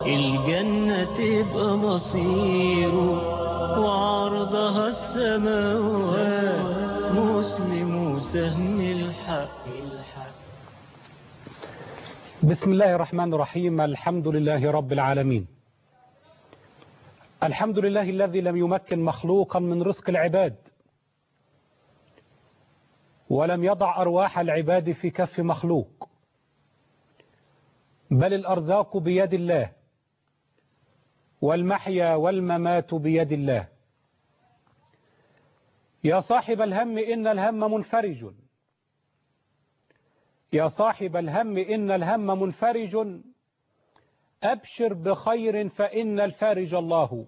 الجنة تبقى مصيره وعرضها السماوات مسلم سهم الحق بسم الله الرحمن الرحيم الحمد لله رب العالمين الحمد لله الذي لم يمكن مخلوقا من رزق العباد ولم يضع أرواح العباد في كف مخلوق بل الأرزاق بيد الله والمحيا والممات بيد الله يا صاحب الهم إن الهم منفرج يا صاحب الهم إن الهم منفرج أبشر بخير فإن الفارج الله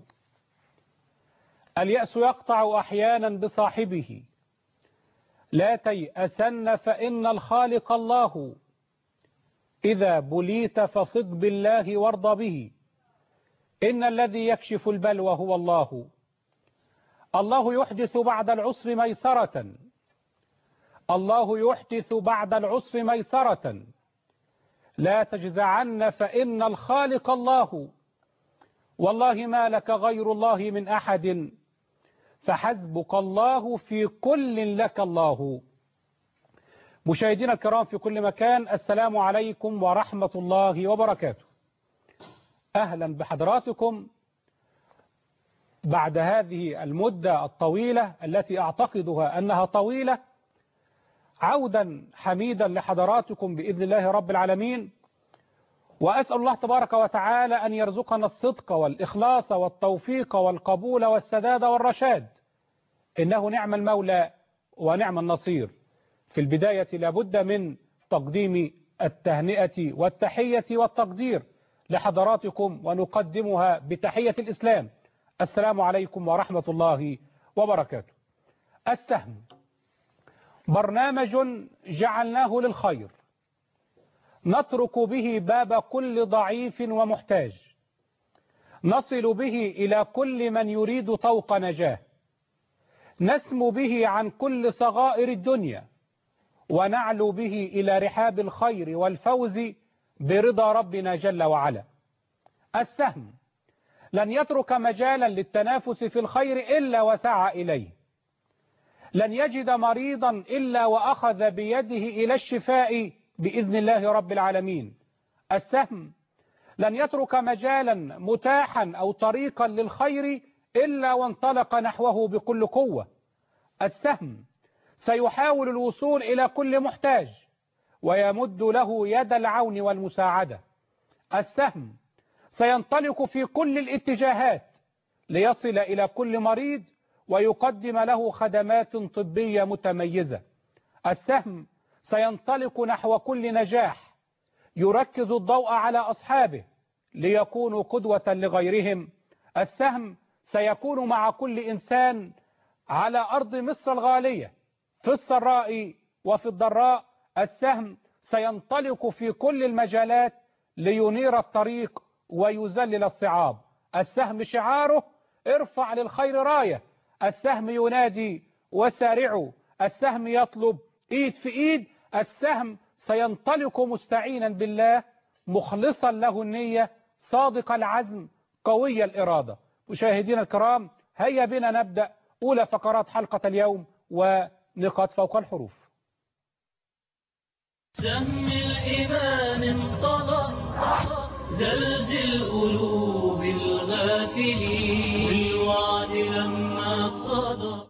اليأس يقطع أحيانا بصاحبه لا تيأسن فإن الخالق الله إذا بليت فصد بالله وارض به إن الذي يكشف البلوى هو الله الله يحدث بعد العسر ميسرة الله يحدث بعد العسر ميسرة لا تجزعن فإن الخالق الله والله ما لك غير الله من أحد فحسبك الله في كل لك الله مشاهدينا الكرام في كل مكان السلام عليكم ورحمة الله وبركاته أهلا بحضراتكم بعد هذه المدة الطويلة التي أعتقدها أنها طويلة عودا حميدا لحضراتكم بإذن الله رب العالمين وأسأل الله تبارك وتعالى أن يرزقنا الصدق والإخلاص والتوفيق والقبول والسداد والرشاد إنه نعم المولى ونعم النصير في البداية لابد من تقديم التهنئة والتحية والتقدير لحضراتكم ونقدمها بتحية الإسلام السلام عليكم ورحمة الله وبركاته السهم برنامج جعلناه للخير نترك به باب كل ضعيف ومحتاج نصل به إلى كل من يريد طوق نجاه نسمو به عن كل صغائر الدنيا ونعلو به إلى رحاب الخير والفوز برضا ربنا جل وعلا السهم لن يترك مجالا للتنافس في الخير إلا وسعى إليه لن يجد مريضا إلا وأخذ بيده إلى الشفاء بإذن الله رب العالمين السهم لن يترك مجالا متاحا أو طريقا للخير إلا وانطلق نحوه بكل قوة السهم سيحاول الوصول إلى كل محتاج ويمد له يد العون والمساعدة السهم سينطلق في كل الاتجاهات ليصل إلى كل مريض ويقدم له خدمات طبية متميزة السهم سينطلق نحو كل نجاح يركز الضوء على أصحابه ليكونوا قدوة لغيرهم السهم سيكون مع كل إنسان على أرض مصر الغالية في السراء وفي الضراء السهم سينطلق في كل المجالات لينير الطريق ويذلل الصعاب السهم شعاره ارفع للخير راية السهم ينادي وسارعوا السهم يطلب ايد في ايد السهم سينطلق مستعينا بالله مخلصا له النية صادق العزم قوي الإرادة مشاهدينا الكرام هيا بنا نبدأ أولى فقرات حلقة اليوم ونقاط فوق الحروف سهم الإيمان انطلق زلزل قلوب الغافلين بالوعد لما صدى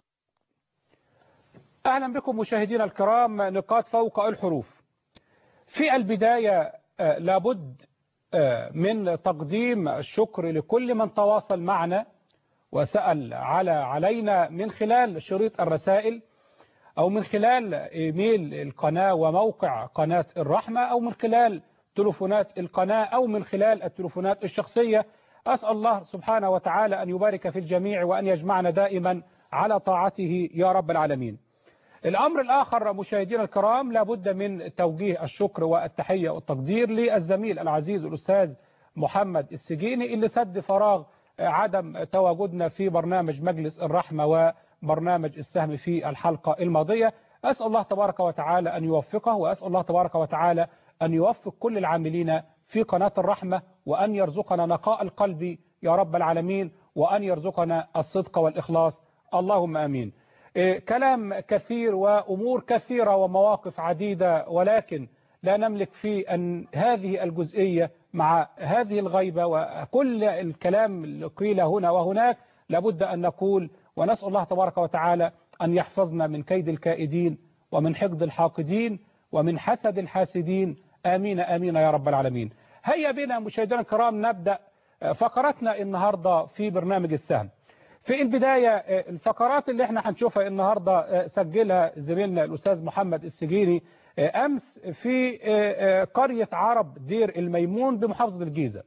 أهلا بكم مشاهدينا الكرام نقاط فوق الحروف في البداية آه، لابد آه، من تقديم الشكر لكل من تواصل معنا وسأل على علينا من خلال شريط الرسائل أو من خلال إيميل القناة وموقع قناة الرحمة أو من خلال تلفونات القناة أو من خلال التلفونات الشخصية أسأل الله سبحانه وتعالى أن يبارك في الجميع وأن يجمعنا دائما على طاعته يا رب العالمين الأمر الآخر مشاهدينا الكرام لابد من توجيه الشكر والتحية والتقدير للزميل العزيز الأستاذ محمد السجيني اللي سد فراغ عدم تواجدنا في برنامج مجلس الرحمة وبرنامج السهم في الحلقة الماضية أسأل الله تبارك وتعالى أن يوفقه وأسأل الله تبارك وتعالى أن يوفق كل العاملين في قناة الرحمة وأن يرزقنا نقاء القلب يا رب العالمين وأن يرزقنا الصدق والإخلاص اللهم أمين كلام كثير وأمور كثيرة ومواقف عديدة ولكن لا نملك في أن هذه الجزئية مع هذه الغيبة وكل الكلام اللي قيل هنا وهناك لابد أن نقول ونسأل الله تبارك وتعالى أن يحفظنا من كيد الكائدين ومن حقد الحاقدين ومن حسد الحاسدين آمين آمين يا رب العالمين هيا بنا مشاهدينا الكرام نبدأ فقرتنا النهاردة في برنامج السهم في البداية الفقرات اللي احنا هنشوفها النهاردة سجلها زميلنا الأستاذ محمد السجيري أمس في قرية عرب دير الميمون بمحافظة الجيزة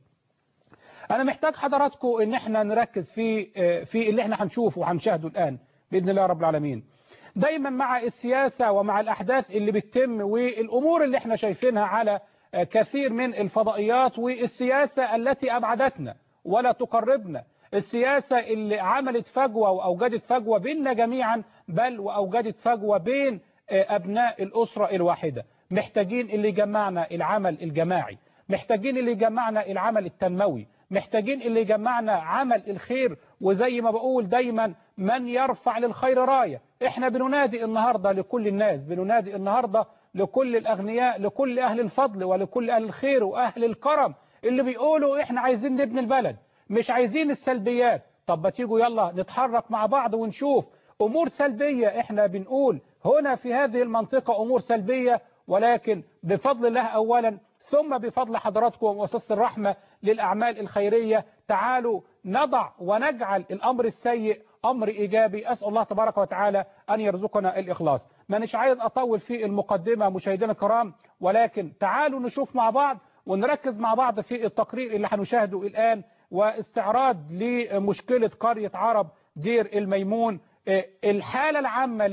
أنا محتاج حضراتكم إن احنا نركز في في اللي احنا هنشوفه وهنشاهده الآن بإذن الله رب العالمين دايما مع السياسة ومع الأحداث اللي بتتم والأمور اللي احنا شايفينها على كثير من الفضائيات والسياسة التي أبعدتنا ولا تقربنا السياسة اللي عملت فجوة وأوجدت فجوة بيننا جميعا بل وأوجدت فجوة بين أبناء الأسرة الواحدة محتاجين اللي يجمعنا العمل الجماعي محتاجين اللي يجمعنا العمل التنموي محتاجين اللي يجمعنا عمل الخير وزي ما بقول دايما من يرفع للخير راية احنا بننادي النهاردة لكل الناس بننادي النهاردة لكل الأغنياء لكل أهل الفضل ولكل أهل الخير وأهل الكرم اللي بيقولوا احنا عايزين نبني البلد مش عايزين السلبيات طب ما تيجوا يلا نتحرك مع بعض ونشوف أمور سلبية احنا بنقول هنا في هذه المنطقة أمور سلبية ولكن بفضل الله أولا ثم بفضل حضراتكم ومؤسسة الرحمة للأعمال الخيرية تعالوا نضع ونجعل الأمر السيء أمر إيجابي أسأل الله تبارك وتعالى أن يرزقنا الإخلاص ما نش عايز أطول في المقدمة مشاهدينا الكرام ولكن تعالوا نشوف مع بعض ونركز مع بعض في التقرير اللي هنشاهده الآن واستعراض لمشكلة قرية عرب دير الميمون الحالة العامة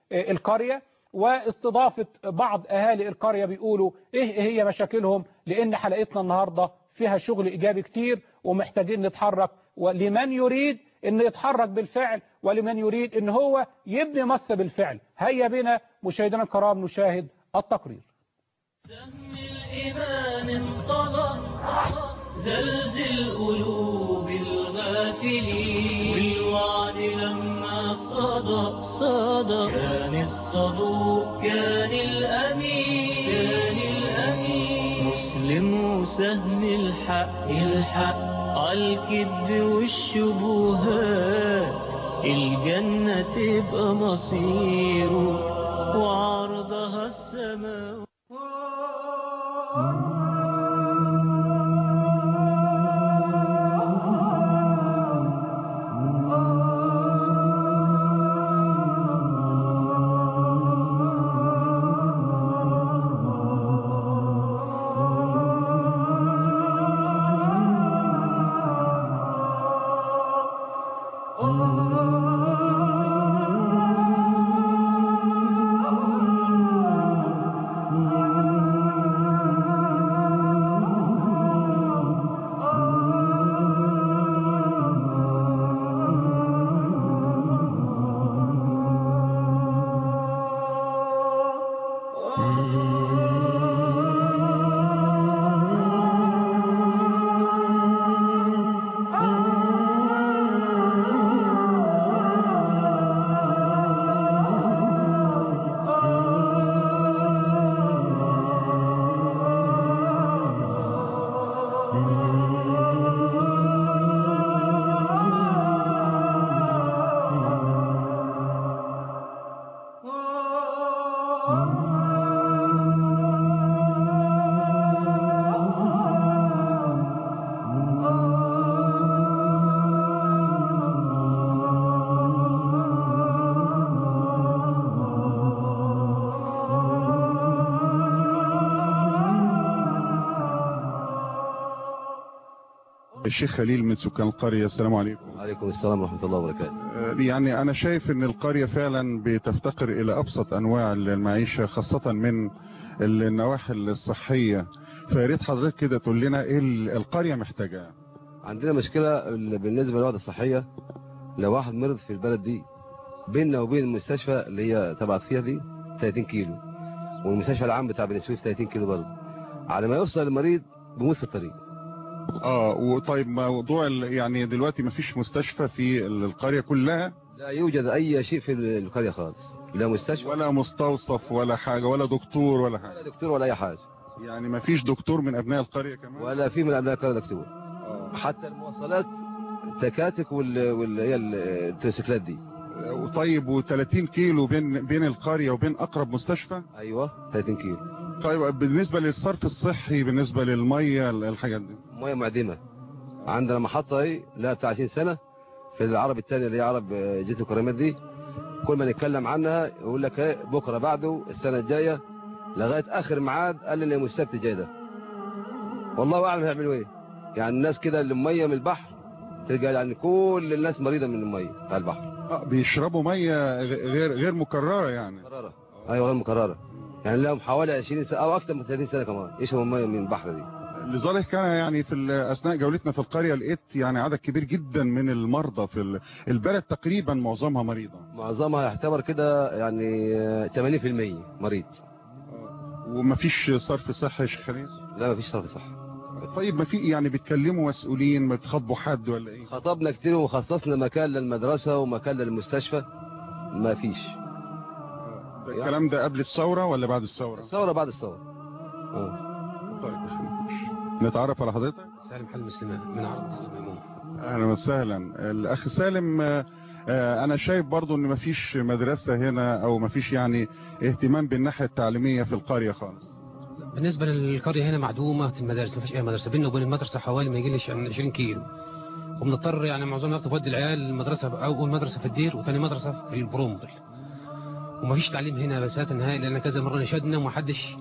للقرية واستضافة بعض أهالي القرية بيقولوا إيه هي مشاكلهم لأن حلقتنا النهاردة فيها شغل إيجابي كتير ومحتاجين نتحرك ولمن يريد أن يتحرك بالفعل ولمن يريد أن هو يبني مصر بالفعل هيا بنا مشاهدينا الكرام نشاهد التقرير سهم الإيمان انطلق زلزل قلوب الغافلين بالوعد لما صدى صدى كان الصدوق كان الأمين كان الأمين مسلم وسهم الحق الحق الكذب والشبهات الجنة تبقى مصيره وعرضها السماء الشيخ خليل من سكان القرية السلام عليكم وعليكم السلام ورحمة الله وبركاته يعني أنا شايف أن القرية فعلا بتفتقر إلى أبسط أنواع المعيشة خاصة من النواحي الصحية فياريت حضرتك كده تقول لنا إيه القرية محتاجة عندنا مشكلة بالنسبة للوعد الصحية لو واحد مرض في البلد دي بيننا وبين المستشفى اللي هي تبعت فيها دي 30 كيلو والمستشفى العام بتاع بني سويف 30 كيلو برضه على ما يوصل المريض بيموت في الطريق اه وطيب موضوع ال- يعني دلوقتي ما فيش مستشفى في القرية كلها لا يوجد اي شيء في القريه خالص لا مستشفى ولا مستوصف ولا حاجة ولا دكتور ولا حاجة ولا دكتور ولا اي حاجه يعني ما فيش دكتور من ابناء القرية كمان ولا في من ابناء القريه دكتور آه. حتى المواصلات التكاتك وال وال هي التروسيكلات دي طيب و30 كيلو بين بين القرية وبين اقرب مستشفى ايوه 30 كيلو طيب بالنسبة للصرف الصحي بالنسبة للمية الحاجات دي ميه معدمه عندنا محطه اهي لها بتاع 20 سنه في العرب الثانيه اللي هي عرب آه، زيت الكرامات دي كل ما نتكلم عنها يقول لك ايه بكره بعده السنه الجايه لغايه اخر ميعاد قال لنا يوم السبت الجاي ده والله اعلم هيعملوا ايه يعني الناس كده اللي ميه من البحر تلقى يعني كل الناس مريضه من الميه بتاع البحر آه بيشربوا مية غ- غير غير مكررة يعني مكرره ايوه غير مكرره يعني لهم حوالي 20 سنه او اكثر من 30 سنه كمان يشربوا ميه من البحر دي لذلك كان يعني في ال- اثناء جولتنا في القريه لقيت يعني عدد كبير جدا من المرضى في ال- البلد تقريبا معظمها مريضه معظمها يعتبر كده يعني آه، 80% مريض ومفيش صرف صحي يا شيخ خليل لا ما فيش صرف صح طيب ما في يعني بيتكلموا مسؤولين ما بتخاطبوا حد ولا ايه خطبنا كتير وخصصنا مكان للمدرسة ومكان للمستشفى ما فيش ده الكلام ده قبل الثوره ولا بعد الثوره الثورة بعد الثورة آه. طيب نتعرف على حضرتك سالم حلم سليمان من عرض الميمون اهلا وسهلا الاخ سالم آه، آه، انا شايف برضو ان مفيش مدرسه هنا او مفيش يعني اهتمام بالناحيه التعليميه في القريه خالص بالنسبه للقريه هنا معدومه المدارس ما فيش اي مدرسه بيننا وبين المدرسه حوالي ما يقلش عن 20 كيلو وبنضطر يعني معظم الوقت بودي العيال المدرسه اول مدرسه في الدير وثاني مدرسه في البرومبل وما فيش تعليم هنا بسات نهائي لان كذا مره نشدنا وما حدش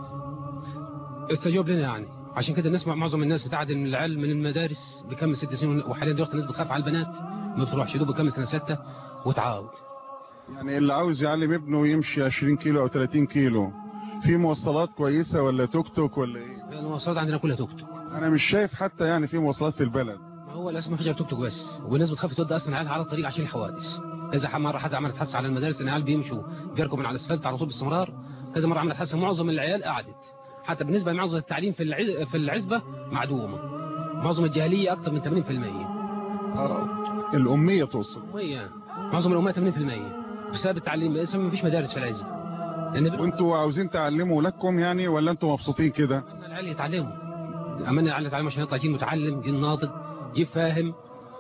استجاب لنا يعني عشان كده نسمع معظم الناس بتعدل من العيال من المدارس بكمل ست سنين وحاليا دلوقتي الناس بتخاف على البنات ما بتروحش دوب بكمل سنه سته وتعاود يعني اللي عاوز يعلم ابنه يمشي 20 كيلو او 30 كيلو في مواصلات كويسه ولا توك توك ولا ايه المواصلات عندنا كلها توك توك انا مش شايف حتى يعني في مواصلات في البلد ما هو الاسم ما فيش غير توك توك بس والناس بتخاف تودي اصلا عيالها على الطريق عشان الحوادث كذا مره حد عملت حادثه على المدارس ان العيال بيمشوا بيركبوا من على الاسفلت على طول باستمرار كذا مره عملت حادثه معظم العيال قعدت حتى بالنسبه لمعظم التعليم في العز... في العزبه معدومه معظم الجاهليه اكثر من 80% آه. الاميه تقصد وهي معظم الامهات 80% بسبب التعليم لسه ما فيش مدارس في العزبه لان بال- وانتوا عاوزين تعلموا ولادكم يعني ولا انتوا مبسوطين كده أتمنى العيال يتعلموا أمانة العيال يتعلموا عشان يطلع جيل متعلم جيل ناضج جيل فاهم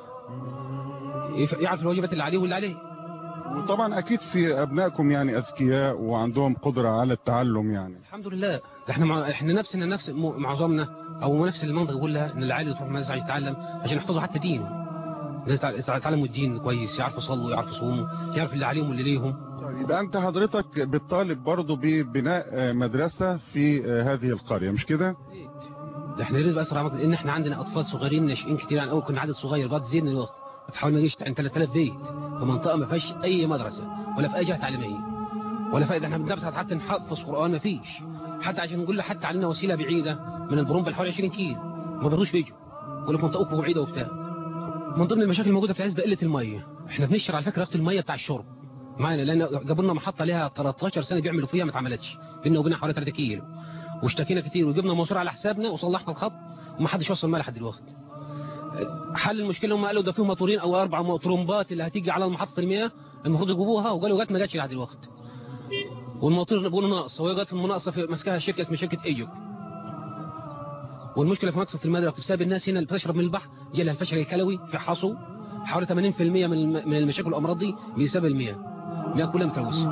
يف- يعرف الواجبات اللي عليه واللي عليه وطبعا اكيد في ابنائكم يعني اذكياء وعندهم قدره على التعلم يعني الحمد لله ده احنا مع... احنا نفسنا نفس م- معظمنا او نفس المنطق كلها ان العيال تروح المدرسه عشان يتعلم عشان يحفظوا حتى دينه الناس يتع- يتعلموا الدين كويس يعرفوا يصلوا يعرفوا يصوموا يعرف اللي عليهم واللي ليهم يبقى انت حضرتك بتطالب برضه ببناء آه، مدرسه في آه، هذه القريه مش كده ده احنا نريد باسرع وقت لان احنا عندنا اطفال صغيرين ناشئين كتير يعني اول كنا عدد صغير بعد زين الوقت بتحاول ما يجيش عن 3000 بيت في منطقه ما فيهاش اي مدرسه ولا في اي جهه تعليميه ولا فائده احنا بندرس حتى نحفظ قران ما فيش حتى عشان نقول له حتى علينا وسيله بعيده من البرومبل حوالي 20 كيلو ما بيرضوش بيجوا يقول لك منطقتكم بعيده وبتاع من ضمن المشاكل الموجوده في العزبه قله الميه احنا بنشتري على فكره رفت الميه بتاع الشرب معانا لان جابوا لنا محطه لها 13 سنه بيعملوا فيها ما اتعملتش بينا وبينها حوالي 3 كيلو واشتكينا كتير وجبنا مواسير على حسابنا وصلحنا الخط وما حدش وصل ميه لحد دلوقتي حل المشكله هم قالوا ده في موتورين او اربع طرمبات اللي هتيجي على محطه المياه المفروض يجيبوها وقالوا جت ما جاتش لحد دلوقتي والموتور بيقولوا ناقص وهي جت مناقصه في ماسكاها شركه اسمها شركه ايجوب والمشكله في مقصه الماء دلوقتي بسبب الناس هنا اللي بتشرب من البحر جالها الفشل الكلوي في حصو حوالي 80% من الم- من المشاكل والامراض دي بسبب المياه المياه كلها متلوثه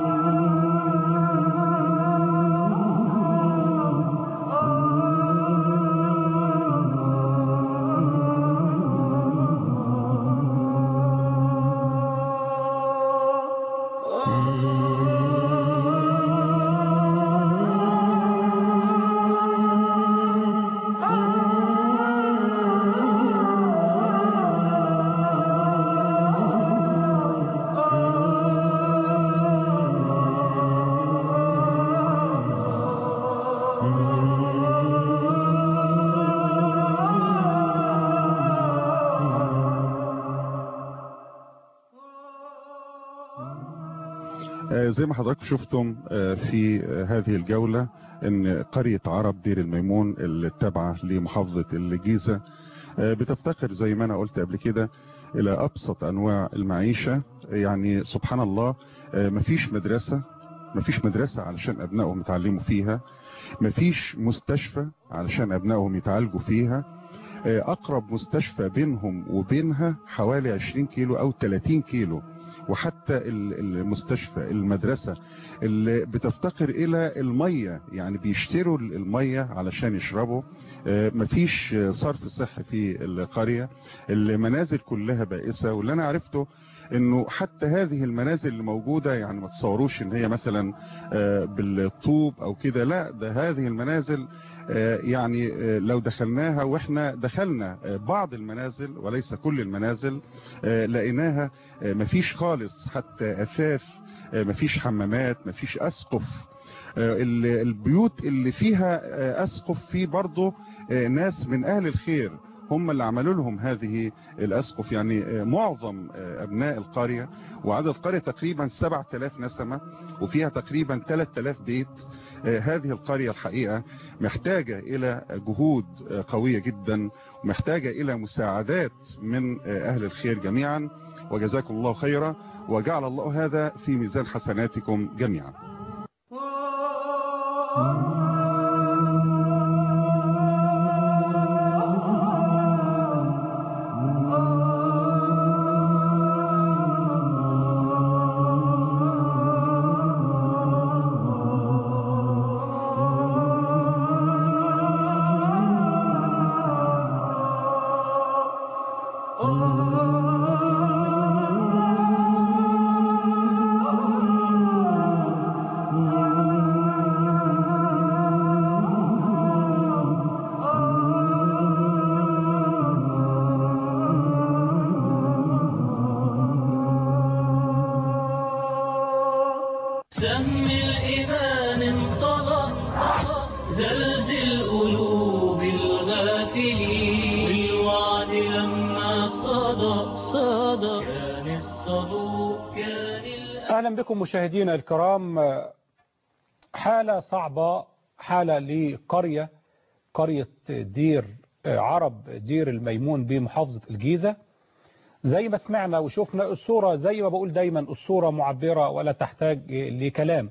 آه، زي ما حضراتكم شفتم آه، في آه، هذه الجولة ان قرية عرب دير الميمون التابعة لمحافظة الجيزة آه، بتفتقر زي ما انا قلت قبل كده الى ابسط انواع المعيشة يعني سبحان الله آه، مفيش مدرسة مفيش مدرسة علشان ابنائهم يتعلموا فيها مفيش مستشفى علشان ابنائهم يتعالجوا فيها آه، اقرب مستشفى بينهم وبينها حوالي 20 كيلو او 30 كيلو وحتى ال- المستشفى المدرسة اللي بتفتقر الى المية يعني بيشتروا المية علشان يشربوا آه، مفيش آه، صرف صحي في القرية المنازل كلها بائسة واللي انا عرفته انه حتى هذه المنازل اللي موجودة يعني ما تصوروش ان هي مثلا آه، بالطوب او كده لا ده هذه المنازل آه، يعني آه، لو دخلناها واحنا دخلنا آه، بعض المنازل وليس كل المنازل آه، لقيناها آه، مفيش خالص حتى اثاث آه، مفيش حمامات مفيش اسقف آه، ال- البيوت اللي فيها آه، اسقف في برضه آه، ناس من اهل الخير هم اللي عملوا لهم هذه الاسقف يعني آه، معظم آه، ابناء القريه وعدد القريه تقريبا 7000 نسمه وفيها تقريبا 3000 بيت آه، هذه القريه الحقيقه محتاجه الى جهود آه، قويه جدا ومحتاجه الى مساعدات من آه، اهل الخير جميعا وجزاكم الله خيرا وجعل الله هذا في ميزان حسناتكم جميعا سهم الإيمان انطلق زلزل قلوب الغافلين بالوعد لما صدى صدى كان الصدوق كان الأمل أهلا بكم مشاهدينا الكرام حالة صعبة حالة لقرية قرية دير عرب دير الميمون بمحافظة الجيزة زي ما سمعنا وشفنا الصورة زي ما بقول دايما الصورة معبرة ولا تحتاج لكلام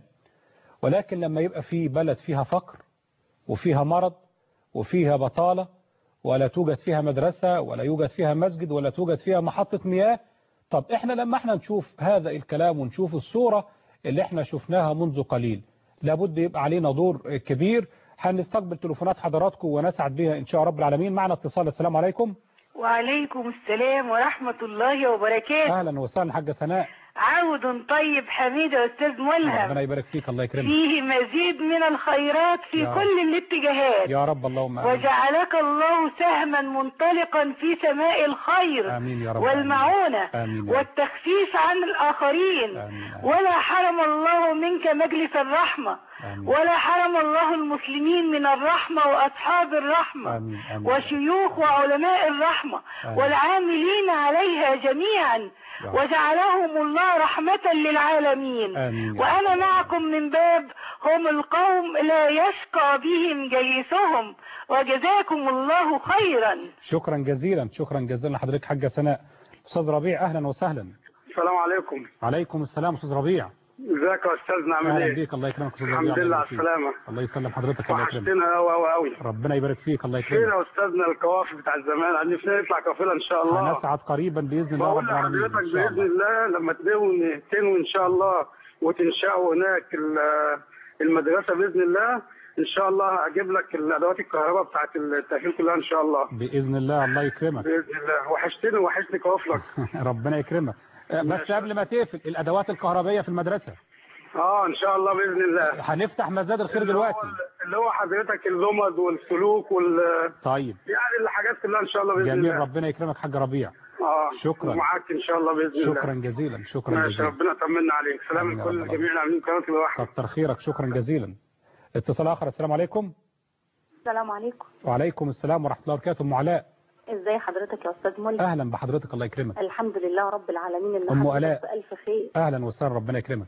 ولكن لما يبقى في بلد فيها فقر وفيها مرض وفيها بطالة ولا توجد فيها مدرسة ولا يوجد فيها مسجد ولا توجد فيها محطة مياه طب احنا لما احنا نشوف هذا الكلام ونشوف الصورة اللي احنا شفناها منذ قليل لابد يبقى علينا دور كبير هنستقبل تليفونات حضراتكم ونسعد بها ان شاء رب العالمين معنا اتصال السلام عليكم وعليكم السلام ورحمة الله وبركاته اهلا وسهلا حاجة سناء عود طيب حميد يا أستاذ ربنا ملهم يبارك فيك الله يكرمك فيه مزيد من الخيرات في يا رب. كل الاتجاهات يا رب اللهم امين وجعلك الله سهما منطلقا في سماء الخير امين يا رب والمعونة آمين يا رب. والتخفيف عن الآخرين آمين. ولا حرم الله منك مجلس الرحمة آمين. ولا حرم الله المسلمين من الرحمة وأصحاب الرحمة آمين. آمين. وشيوخ وعلماء الرحمة آمين. والعاملين عليها جميعا يا رب. وجعلهم الله رحمة للعالمين آمين يا وأنا معكم من باب هم القوم لا يشقى بهم جليسهم وجزاكم الله خيرا شكرا جزيلا شكرا جزيلا لحضرتك حاجة سناء استاذ ربيع اهلا وسهلا السلام عليكم عليكم السلام استاذ ربيع ازيك يا استاذنا عامل اهلا ايه بيك الله يكرمك استاذ ربيع الحمد الله لله على يبارك فيك. السلامه الله يسلم حضرتك الله يكرمك وحشتنا قوي قوي قوي ربنا يبارك فيك الله فين يكرمك يا استاذنا القوافي بتاع زمان عندي نفسنا نطلع قافله ان شاء الله هنسعد قريبا باذن الله رب بقول العالمين لحضرتك ان شاء باذن الله الله لما تنوي تنوي ان شاء الله وتنشأوا هناك ال- المدرسه باذن الله ان شاء الله اجيب لك الادوات الكهرباء بتاعت التأهيل كلها ان شاء الله باذن الله الله يكرمك باذن الله وحشتني وحشني قوافلك ربنا يكرمك آه، بس قبل ما تقفل الادوات الكهربائيه في المدرسه اه ان شاء الله باذن الله هنفتح مزاد الخير اللي هو- دلوقتي اللي هو حضرتك اللمض والسلوك وال طيب يعني الحاجات كلها ان شاء الله باذن جميل الله ربنا يكرمك حاج ربيع اه شكراً. ومعاك ان شاء الله باذن الله شكرا جزيلا شكرا ماشي جزيلا ربنا يطمنا عليك سلام آمين يا لكل رب. جميع العاملين قناه الواحد كتر خيرك شكرا جزيلا اتصال اخر السلام عليكم السلام عليكم وعليكم السلام ورحمه الله وبركاته ام علاء ازاي حضرتك يا استاذ ملك اهلا بحضرتك الله يكرمك الحمد لله رب العالمين اللي أم حضرتك آلاء. بألف خير اهلا وسهلا ربنا يكرمك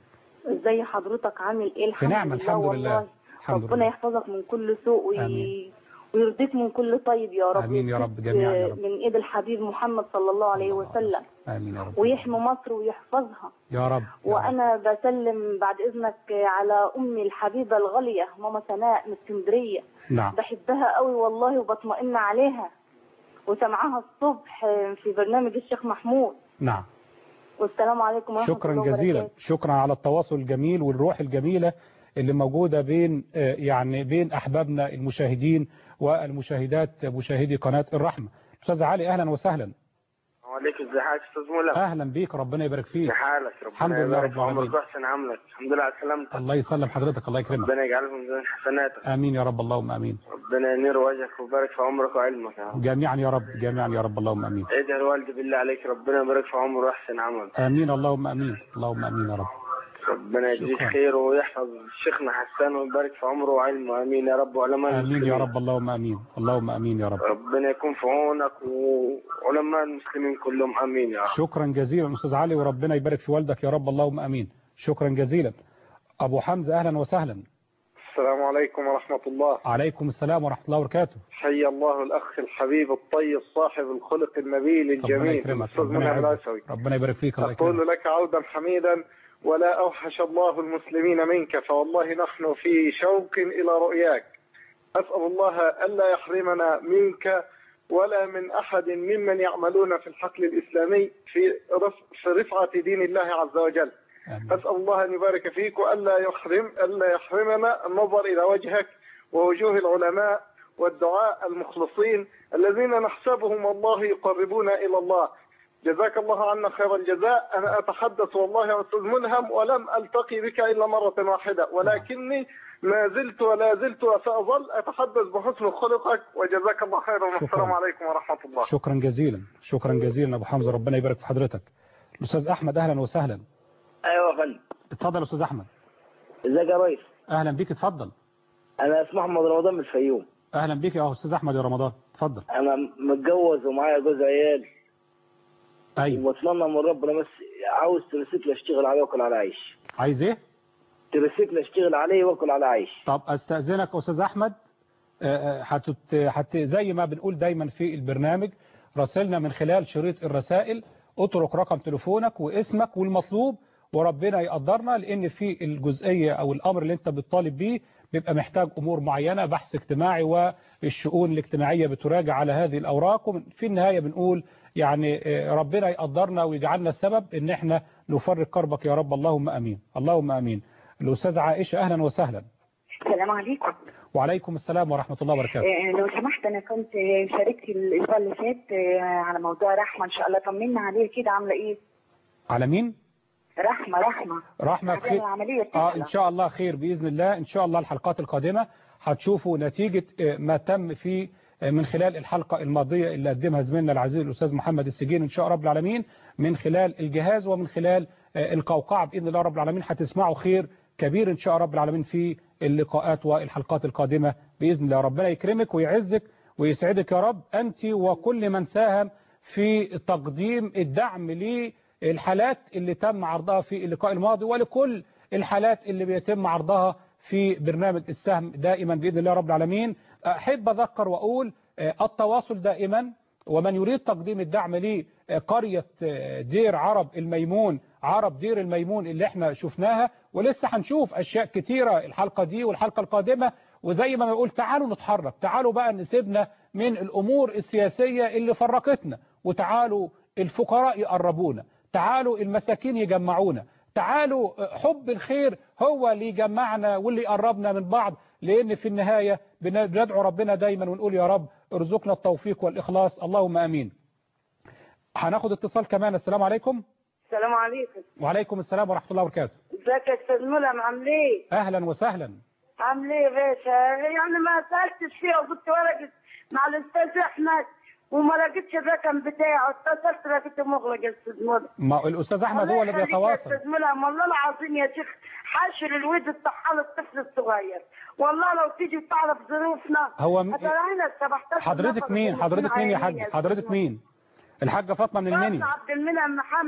ازاي حضرتك عامل ايه الحمد نعمة، لله الحمد والله لله. الحمد ربنا لله. يحفظك من كل سوء وي... آمين. ويرضيك من كل طيب يا رب آمين يا رب ويزيد جميعا يا رب. من ايد الحبيب محمد صلى الله عليه وسلم آمين يا رب ويحمي مصر ويحفظها يا رب يا رب. وانا بسلم بعد اذنك على امي الحبيبه الغاليه ماما سناء من اسكندريه نعم بحبها قوي والله وبطمئن عليها وسمعها الصبح في برنامج الشيخ محمود نعم والسلام عليكم ورحمه شكرا الله جزيلا وبركاته شكرا على التواصل الجميل والروح الجميلة اللي موجودة بين آه، يعني بين أحبابنا المشاهدين والمشاهدات مشاهدي قناة الرحمة أستاذ علي أهلا وسهلا وعليكم ازي حالك استاذ مولى أهلا بيك ربنا يبارك فيك ازي حالك ربنا الحمد لله يبارك رب في عمرك العالمين. واحسن عملك الحمد لله على سلامتك الله يسلم حضرتك الله يكرمك ربنا يجعله في ميزان حسناتك آمين يا رب اللهم آمين ربنا ينير وجهك ويبارك في عمرك وعلمك يا رب جميعا يا رب جميعا يا رب اللهم آمين ادعي الوالد بالله عليك ربنا يبارك في عمره واحسن عمل آمين اللهم آمين اللهم آمين يا رب ربنا يجزيك شكرا. خير ويحفظ شيخنا حسان ويبارك في عمره وعلمه امين يا رب وعلماء آمين يا المسلمين. رب اللهم آمين اللهم آمين يا رب ربنا يكون في عونك وعلماء المسلمين كلهم امين يا رب شكرا جزيلا أستاذ علي وربنا يبارك في والدك يا رب اللهم آمين شكرا جزيلا أبو حمزة أهلا وسهلا السلام عليكم ورحمة الله عليكم السلام ورحمة الله وبركاته حي الله الأخ الحبيب الطيب صاحب الخلق النبيل ربنا الجميل يكرمك الأستاذ ربنا منى يعزك العسوي ربنا يبارك فيك الله يكرمك أقول لك عودا حميدا ولا أوحش الله المسلمين منك فوالله نحن في شوق إلى رؤياك أسأل الله ألا يحرمنا منك ولا من أحد ممن يعملون في الحقل الإسلامي في رف- في رفعة دين الله عز وجل آمين. أسأل الله أن يبارك فيك وألا يحرم ألا يحرمنا النظر إلى وجهك ووجوه العلماء والدعاء المخلصين الذين نحسبهم والله يقربون إلى الله جزاك الله عنا خير الجزاء أنا أتحدث والله يا أستاذ ملهم ولم ألتقي بك إلا مرة واحدة ولكني ما زلت ولا زلت وسأظل أتحدث بحسن خلقك وجزاك الله خيرا والسلام شكرا. عليكم ورحمة الله شكرا جزيلا شكرا جزيلا أبو حمزة ربنا يبارك في حضرتك الأستاذ أحمد أهلا وسهلا ايوه يا فندم اتفضل يا أستاذ أحمد ازيك يا ريس أهلا بيك اتفضل انا اسمي محمد رمضان من الفيوم أهلا بيك يا أستاذ أحمد يا رمضان اتفضل انا متجوز ومعايا جوز عيال أيوه واتمنى من ربنا بس عاوز تريسيكل اشتغل عليه واكل على عيش عايز إيه تريسيكل اشتغل عليه واكل على عيش طب استاذنك يا استاذ احمد آه، آه، هتت هت زي ما بنقول دايما في البرنامج راسلنا من خلال شريط الرسائل اترك رقم تليفونك واسمك والمطلوب وربنا يقدرنا لان في الجزئيه او الامر اللي انت بتطالب بيه بيبقى محتاج امور معينه بحث اجتماعي والشؤون الاجتماعيه بتراجع على هذه الاوراق وفي النهايه بنقول يعني آه، ربنا يقدرنا ويجعلنا السبب ان احنا نفرج كربك يا رب اللهم امين اللهم امين الاستاذ عائشه اهلا وسهلا السلام عليكم وعليكم السلام ورحمة الله وبركاته آه، لو سمحت انا كنت شاركت الاسبوع اللي فات آه، على موضوع رحمه ان شاء الله طمنا عليه كده عامله ايه على مين رحمه رحمه رحمة عشان خير العمليه آه تسلم. إن شاء الله خير بإذن الله إن شاء الله الحلقات القادمة هتشوفوا نتيجة آه، ما تم في آه، من خلال الحلقة الماضية اللي قدمها زميلنا العزيز الأستاذ محمد السجين إن شاء رب العالمين من خلال الجهاز ومن خلال آه، القوقعة بإذن الله رب العالمين هتسمعوا خير كبير إن شاء رب العالمين في اللقاءات والحلقات القادمة بإذن الله ربنا يكرمك ويعزك ويسعدك يا رب أنت وكل من ساهم في تقديم الدعم للحالات اللي تم عرضها في اللقاء الماضي ولكل الحالات اللي بيتم عرضها في برنامج السهم دائما بإذن الله رب العالمين أحب أذكر وأقول آه، التواصل دائما ومن يريد تقديم الدعم لقرية آه، دير عرب الميمون عرب دير الميمون اللي احنا شفناها ولسه هنشوف أشياء كتيرة الحلقة دي والحلقة القادمة وزي ما بقول تعالوا نتحرك تعالوا بقى نسيبنا من الأمور السياسية اللي فرقتنا وتعالوا الفقراء يقربونا تعالوا المساكين يجمعونا تعالوا حب الخير هو اللي يجمعنا واللي يقربنا من بعض لأن في النهاية بن- بندعو ربنا دايما ونقول يا رب ارزقنا التوفيق والإخلاص اللهم أمين هناخد اتصال كمان السلام عليكم السلام عليكم وعليكم السلام ورحمة الله وبركاته ازيك يا استاذ ملهم عامل ايه؟ أهلا وسهلا عامل ايه يا باشا؟ يعني ما سالتش فيها وكنت ورقت مع الاستاذ احمد وما لقيتش الرقم بتاعه اتصلت لقيته مغلق يا استاذ ملهم ما الأستاذ أحمد هو اللي الله يخليك يا بيتواصل استاذ ملهم والله العظيم يا شيخ حاشر الود الطحال الطفل الصغير والله لو تيجي تعرف ظروفنا هو م- هتلاقينا 17 حضرتك نفر مين في حضرتك مين يا المجتمع حاج يا حضرتك أستاذ مين الحاجة فاطمة من فاطمة المنيا عبد المنعم محمد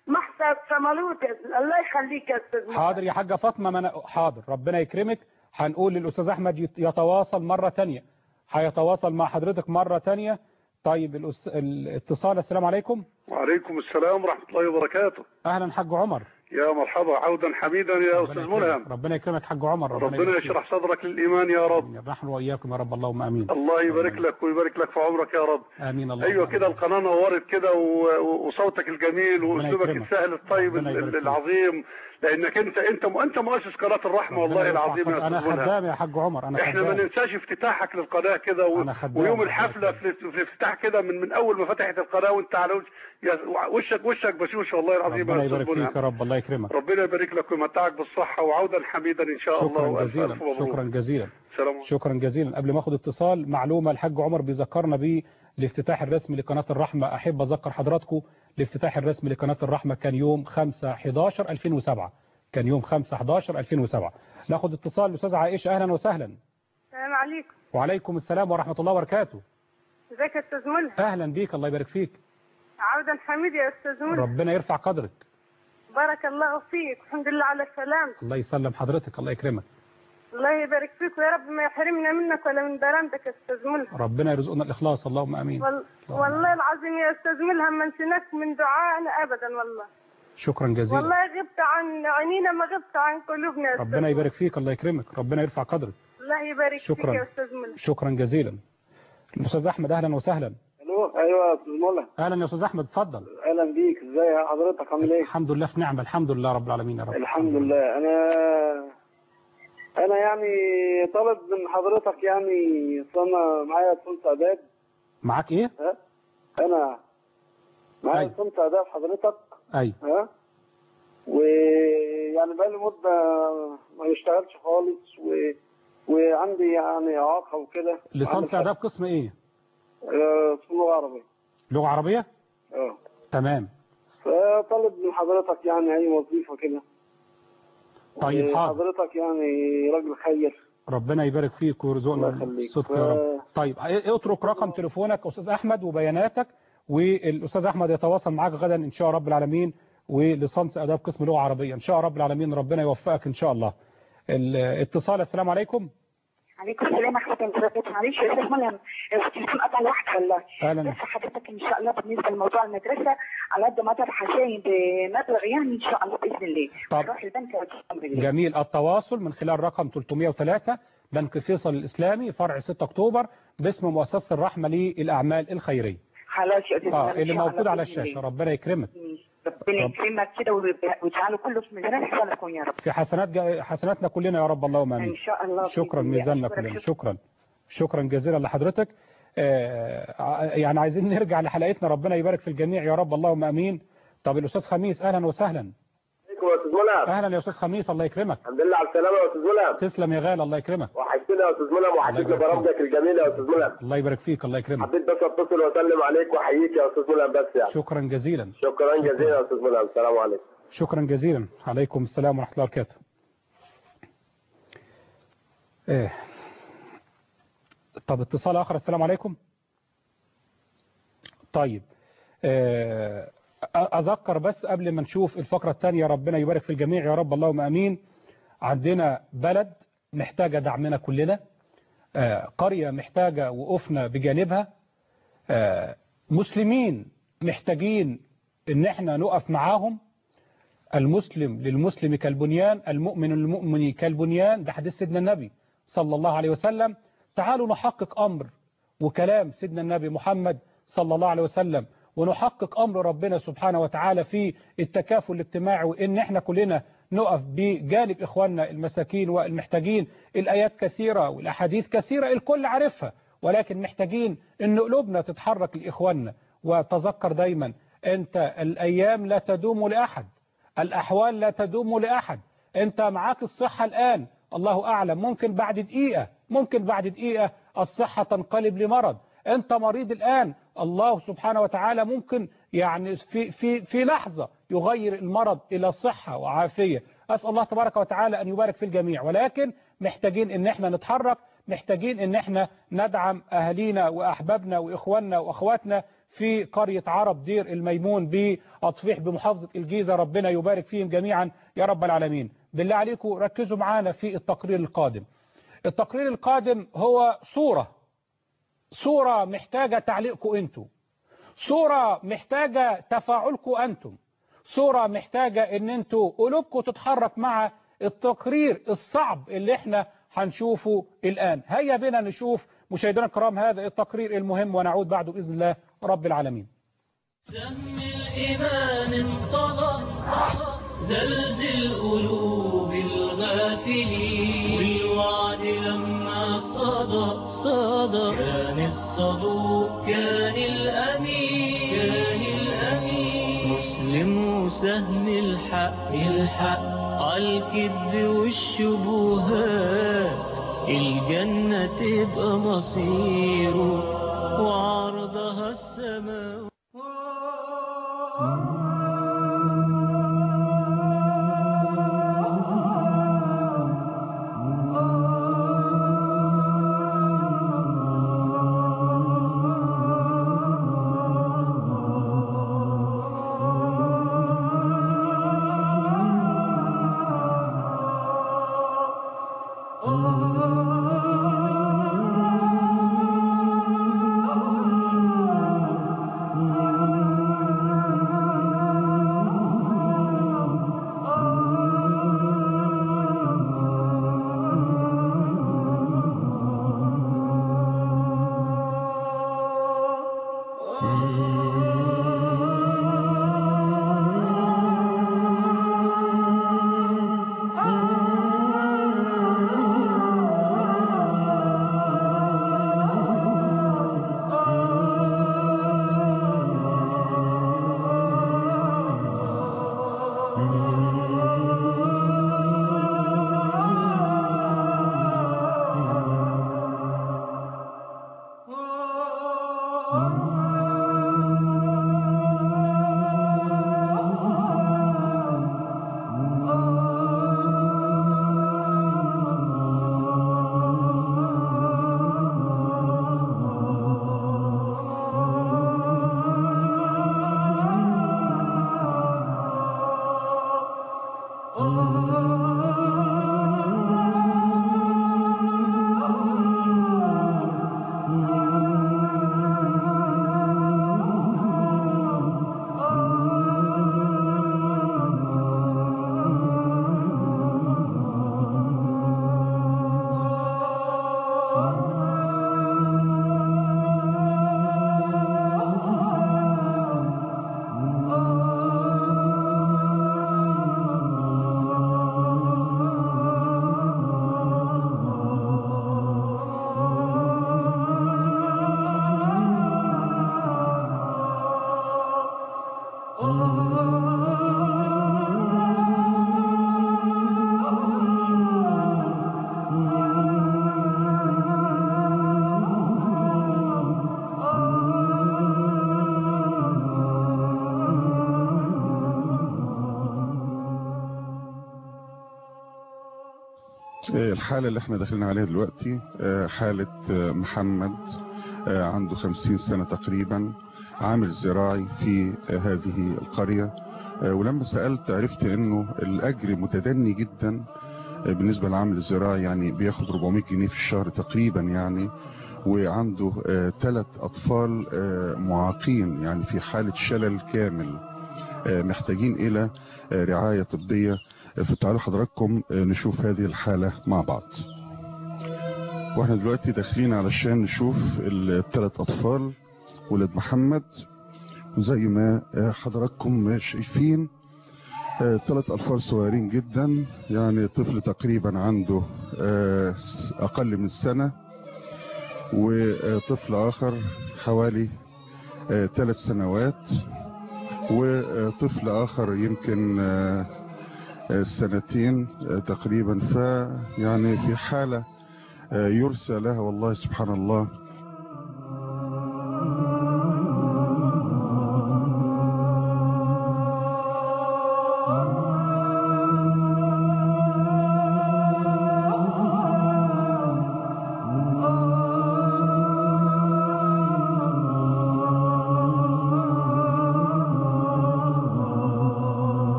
محسب سمالوت الله يخليك يا استاذ ملهم. حاضر يا حاجة فاطمة ما أنا حاضر ربنا يكرمك هنقول للأستاذ أحمد يت- يتواصل مرة تانية هيتواصل مع حضرتك مرة تانية طيب الأس... الاتصال السلام عليكم وعليكم السلام ورحمة الله وبركاته أهلا حاج عمر يا مرحبا عودا حميدا يا أستاذ ربنا ملهم يكرمك. ربنا يكرمك حاج عمر ربنا يبارك فيك. يشرح صدرك للإيمان يا رب نحن وإياكم يا رب اللهم آمين الله يبارك لك ويبارك لك في عمرك يا رب آمين الله أيوة كده القناة نورت كده و- و- وصوتك الجميل وأسلوبك يكرمك. السهل الطيب ربنا ال- يبارك ال- فيك. العظيم لأنك أنت أنت أنت مؤسس قناة الرحمة والله العظيم يا أنا أستاذ ملهم خدام يا حاج عمر أنا احنا ما خدام ننساش افتتاحك للقناه كده و... أنا خدام. ويوم الحفله في, في افتتاح كده من من اول ما فتحت القناه وانت على وش... يا- وشك وشك بشوش والله العظيم ربنا يا يبارك أستاذ فيك ملهم. يا رب الله يكرمك ربنا يبارك لك ويمتعك بالصحه وعودا حميدا ان شاء الله شكرا والف جزيلا الف مبروك شكرا جزيلا سلام شكرا جزيلا قبل ما اخد اتصال معلومه الحاج عمر بيذكرنا بيه الافتتاح الرسمي لقناه الرحمه احب اذكر حضراتكم الافتتاح الرسمي لقناه الرحمه كان يوم 5 11 2007 كان يوم 5 11 2007 ناخد اتصال الاستاذه عائشه اهلا وسهلا السلام عليكم وعليكم السلام ورحمه الله وبركاته ازيك يا استاذ ملهم اهلا بيك الله يبارك فيك عودا حميد يا استاذ ملهم ربنا يرفع قدرك بارك الله فيك الحمد لله على السلام الله يسلم حضرتك الله يكرمك الله يبارك فيك ويا رب ما يحرمنا منك ولا من درامتك يا استاذ ملهم ربنا يرزقنا الاخلاص اللهم امين وال... والله العظيم يا استاذ ملهم ما نسيناك من دعائنا ابدا والله شكرا جزيلا والله غبت عن عينينا ما غبت عن قلوبنا يا استاذ ربنا يبارك فيك الله يكرمك ربنا يرفع قدرك الله يبارك فيك شكراً. يا استاذ ملهم شكرا جزيلا الاستاذ احمد اهلا وسهلا الو ايوه يا استاذ مولى اهلا يا استاذ احمد اتفضل اهلا بيك ازاي حضرتك عامل ايه الحمد لله في نعمه الحمد لله رب العالمين يا رب الحمد لله انا انا يعني طالب من حضرتك يعني أصل انا معايا صنف اداب معاك ايه ها انا معايا أيوة. صنف اداب حضرتك ايوه ها ويعني بقالي مده ما بشتغلش خالص و... وعندي يعني اعاقه وكده ليسانس اداب قسم ايه آه، اسمه لغه عربيه لغه عربيه اه تمام فطالب من حضرتك يعني اي وظيفه كده طيب حاضر حضرتك يعني راجل خير ربنا يبارك فيك ويرزقنا الله يخليك. الصدق يا رب طيب ا- اترك رقم تليفونك استاذ احمد وبياناتك والاستاذ احمد يتواصل معاك غدا ان شاء رب العالمين وليسانس اداب قسم لغه عربيه ان شاء رب العالمين ربنا يوفقك ان شاء الله الاتصال السلام عليكم عليكم السلام ورحمة الله وبركاته معلش يا أستاذ ملهم التليفون قطع لوحده والله اهلا بس حضرتك إن شاء الله بالنسبة لموضوع المدرسة على قد ما أقدر هساهم بمبلغ يعني إن شاء الله بإذن الله طب. هروح البنك وأمر الله جميل التواصل من خلال رقم 303 بنك فيصل الإسلامي فرع 6 أكتوبر باسم مؤسسة الرحمة للأعمال الخيرية خلاص يا أستاذ آه ملهم، إن اللي شاء موجود الله على بإذن الشاشة الله. ربنا يكرمك ربنا يكرمك كده ويجعله كله في ميزان حسنكم يا رب في حسنات جا- حسناتنا كلنا يا رب اللهم آمين إن شاء الله شكرا بإذن الله. ميزاننا أشكرك كلنا شكراً. شكرا شكرا جزيلا لحضرتك آه ع- يعني عايزين نرجع لحلقتنا ربنا يبارك في الجميع يا رب اللهم امين طب الاستاذ خميس اهلا وسهلا عليكم يا استاذ ملهم اهلا يا استاذ خميس الله يكرمك الحمد لله على السلامه يا استاذ ملهم تسلم يا غالي الله يكرمك وحشتنا يا استاذ ملهم وحشتنا يبارك فيك. برامجك الجميله يا استاذ ملهم الله يبارك فيك الله يكرمك حبيت بس اتصل واسلم عليك واحييك يا استاذ ملهم بس يعني شكرا جزيلا شكرا جزيلا يا استاذ ملهم السلام عليكم شكرا جزيلا عليكم السلام ورحمة الله وبركاته إيه. طب اتصال آخر السلام عليكم طيب آه، أذكر بس قبل ما نشوف الفقرة الثانية ربنا يبارك في الجميع يا رب اللهم أمين عندنا بلد محتاجة دعمنا كلنا آه، قرية محتاجة وقفنا بجانبها آه، مسلمين محتاجين ان احنا نقف معاهم المسلم للمسلم كالبنيان المؤمن للمؤمن كالبنيان ده حديث سيدنا النبي صلى الله عليه وسلم تعالوا نحقق أمر وكلام سيدنا النبي محمد صلى الله عليه وسلم ونحقق أمر ربنا سبحانه وتعالى في التكافل الاجتماعي وإن احنا كلنا نقف بجانب إخواننا المساكين والمحتاجين الآيات كثيرة والأحاديث كثيرة الكل عارفها ولكن محتاجين إن قلوبنا تتحرك لإخواننا وتذكر دايما أنت الأيام لا تدوم لأحد الأحوال لا تدوم لأحد أنت معاك الصحة الآن الله أعلم ممكن بعد دقيقة ممكن بعد دقيقة الصحة تنقلب لمرض أنت مريض الآن الله سبحانه وتعالى ممكن يعني في, في, في لحظة يغير المرض إلى صحة وعافية أسأل الله تبارك وتعالى أن يبارك في الجميع ولكن محتاجين أن احنا نتحرك محتاجين أن احنا ندعم أهالينا وأحبابنا وإخواننا وأخواتنا في قرية عرب دير الميمون بأطفيح بمحافظة الجيزة ربنا يبارك فيهم جميعا يا رب العالمين بالله عليكم ركزوا معانا في التقرير القادم التقرير القادم هو صورة صورة محتاجة تعليقكم انتم صورة محتاجة تفاعلكم انتم صورة محتاجة ان انتوا قلوبكم تتحرك مع التقرير الصعب اللي احنا هنشوفه الآن هيا بنا نشوف مشاهدينا الكرام هذا التقرير المهم ونعود بعده بإذن الله رب العالمين سهم الإيمان انطلق زلزل قلوب الغافلين بالوعد لما صدى صدى كان الصدوق كان الأمين كان الأمين مسلم وسهم الحق الحق عالكذب والشبهات الجنة تبقى مصيره وعرضها السماء الحالة اللي احنا داخلين عليها دلوقتي حالة محمد عنده خمسين سنة تقريبا عامل زراعي في هذه القرية ولما سألت عرفت انه الاجر متدني جدا بالنسبة للعامل الزراعي يعني بياخد 400 جنيه في الشهر تقريبا يعني وعنده ثلاث اطفال معاقين يعني في حالة شلل كامل محتاجين الى رعاية طبية فتعالوا حضراتكم نشوف هذه الحالة مع بعض واحنا دلوقتي داخلين علشان نشوف الثلاث اطفال ولد محمد وزي ما حضراتكم شايفين ثلاث اطفال صغيرين جدا يعني طفل تقريبا عنده اقل من سنة وطفل اخر حوالي ثلاث سنوات وطفل اخر يمكن سنتين تقريبا فيعني في حالة يرثى لها والله سبحان الله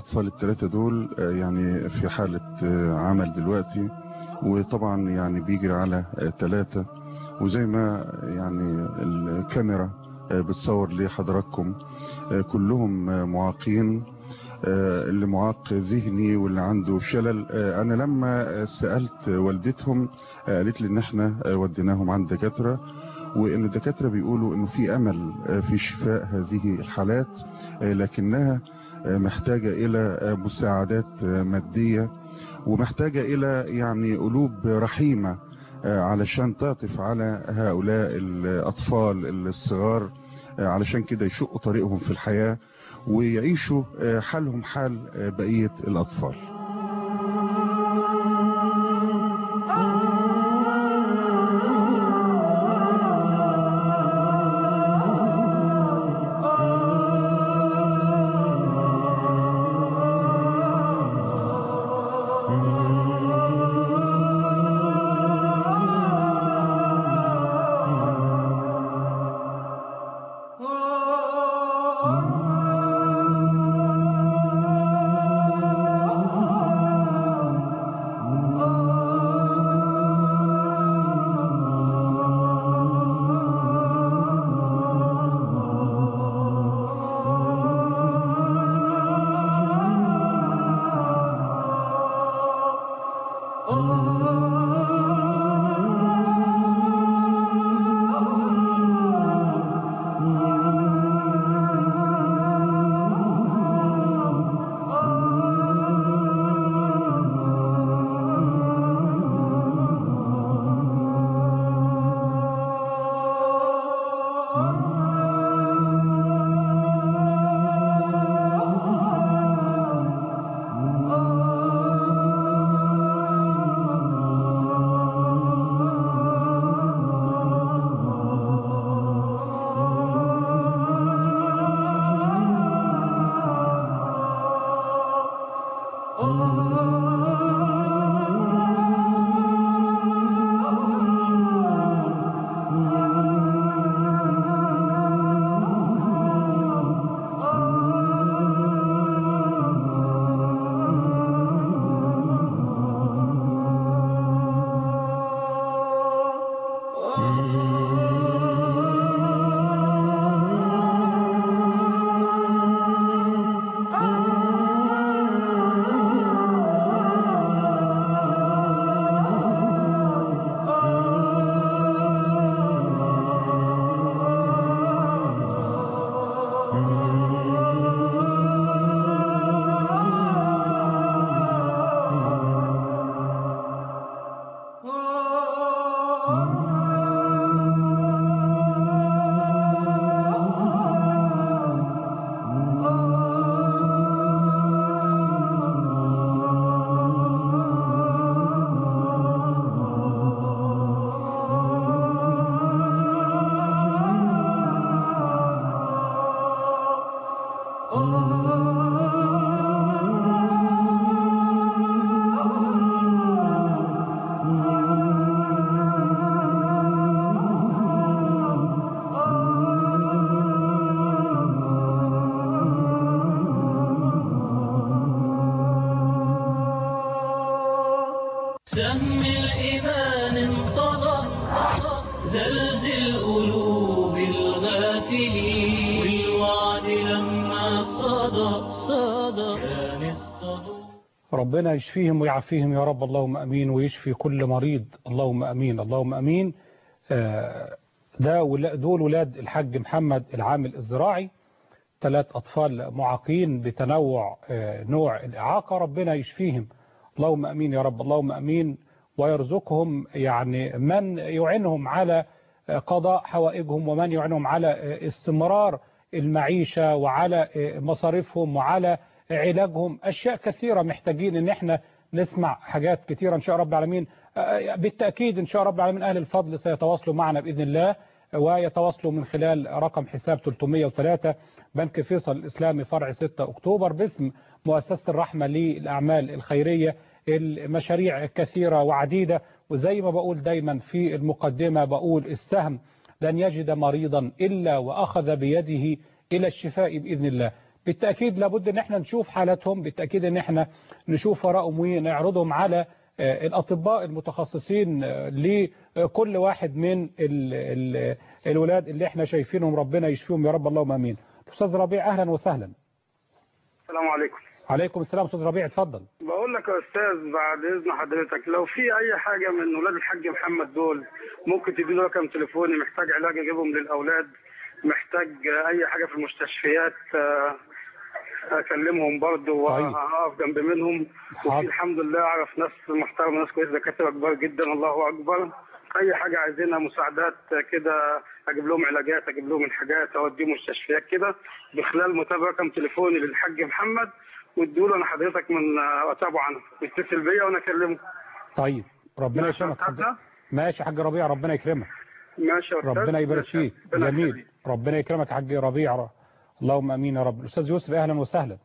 الأطفال الثلاثة دول آه، يعني في حالة آه، عمل دلوقتي وطبعا يعني بيجري على ثلاثة وزي ما يعني الكاميرا آه، بتصور لحضراتكم آه، كلهم آه، معاقين آه، اللي معاق ذهني واللي عنده شلل آه، انا لما سألت والدتهم آه، قالت لي ان احنا آه، وديناهم عند دكاترة وان الدكاترة بيقولوا انه في امل آه، في شفاء هذه الحالات آه، لكنها آه، محتاجة الى آه، مساعدات آه، مادية ومحتاجة الى يعني قلوب رحيمة آه، علشان تعطف على هؤلاء الاطفال الصغار آه، علشان كده يشقوا طريقهم في الحياة ويعيشوا آه، حالهم حال آه، بقية الأطفال سهم الإيمان انقضى زلزل قلوب الغافلين بالوعد لما صدى صدى كان الصدى ربنا يشفيهم ويعافيهم يا رب اللهم أمين ويشفي كل مريض اللهم أمين اللهم أمين آه، ده ولا- دول ولاد الحاج محمد العامل الزراعي ثلاث أطفال معاقين بتنوع آه، نوع الإعاقة ربنا يشفيهم اللهم أمين يا رب اللهم أمين ويرزقهم يعني من يعينهم على آه، قضاء حوائجهم ومن يعينهم على آه، استمرار المعيشة وعلى آه، مصاريفهم وعلى علاجهم أشياء كثيرة محتاجين ان احنا نسمع حاجات كثيرة ان شاء رب العالمين آه، بالتأكيد ان شاء رب العالمين أهل الفضل سيتواصلوا معنا بإذن الله ويتواصلوا من خلال رقم حساب 303 بنك فيصل الإسلامي فرع 6 أكتوبر باسم مؤسسة الرحمة للأعمال الخيرية المشاريع كثيرة وعديدة وزي ما بقول دايما في المقدمة بقول السهم لن يجد مريضا إلا وأخذ بيده إلى الشفاء بإذن الله بالتأكيد لابد ان احنا نشوف حالاتهم بالتأكيد ان احنا نشوف وراءهم ونعرضهم على آه، الأطباء المتخصصين آه، لكل واحد من ال ال الولاد اللي احنا شايفينهم ربنا يشفيهم يا رب اللهم امين أستاذ ربيع أهلا وسهلا السلام عليكم عليكم السلام أستاذ ربيع اتفضل بقول لك يا استاذ بعد اذن حضرتك لو في اي حاجه من ولاد الحاج محمد دول ممكن تديني رقم تليفوني محتاج علاج اجيبهم للاولاد محتاج اي حاجه في المستشفيات آه، اكلمهم برضه واقف جنب منهم وفي الحمد لله اعرف ناس محترمه ناس كويسه دكاتره كبار جدا الله اكبر اي حاجه عايزينها مساعدات كده اجيب لهم علاجات اجيب لهم الحاجات اوديهم مستشفيات كده بخلال متابعه رقم تليفوني للحاج محمد وادوا له انا حضرتك من آه، اتابعه عنه يتصل بيا وانا اكلمه أيوه ربنا ماشي يا يكرمك أستاذ. ماشي يا حاج ربيع ربنا يكرمك ماشي يا أستاذ. ربنا يبارك ماشي. فيك ربنا جميل يخليك. ربنا يكرمك يا حاج ربيع اللهم امين يا رب الاستاذ يسري اهلا وسهلا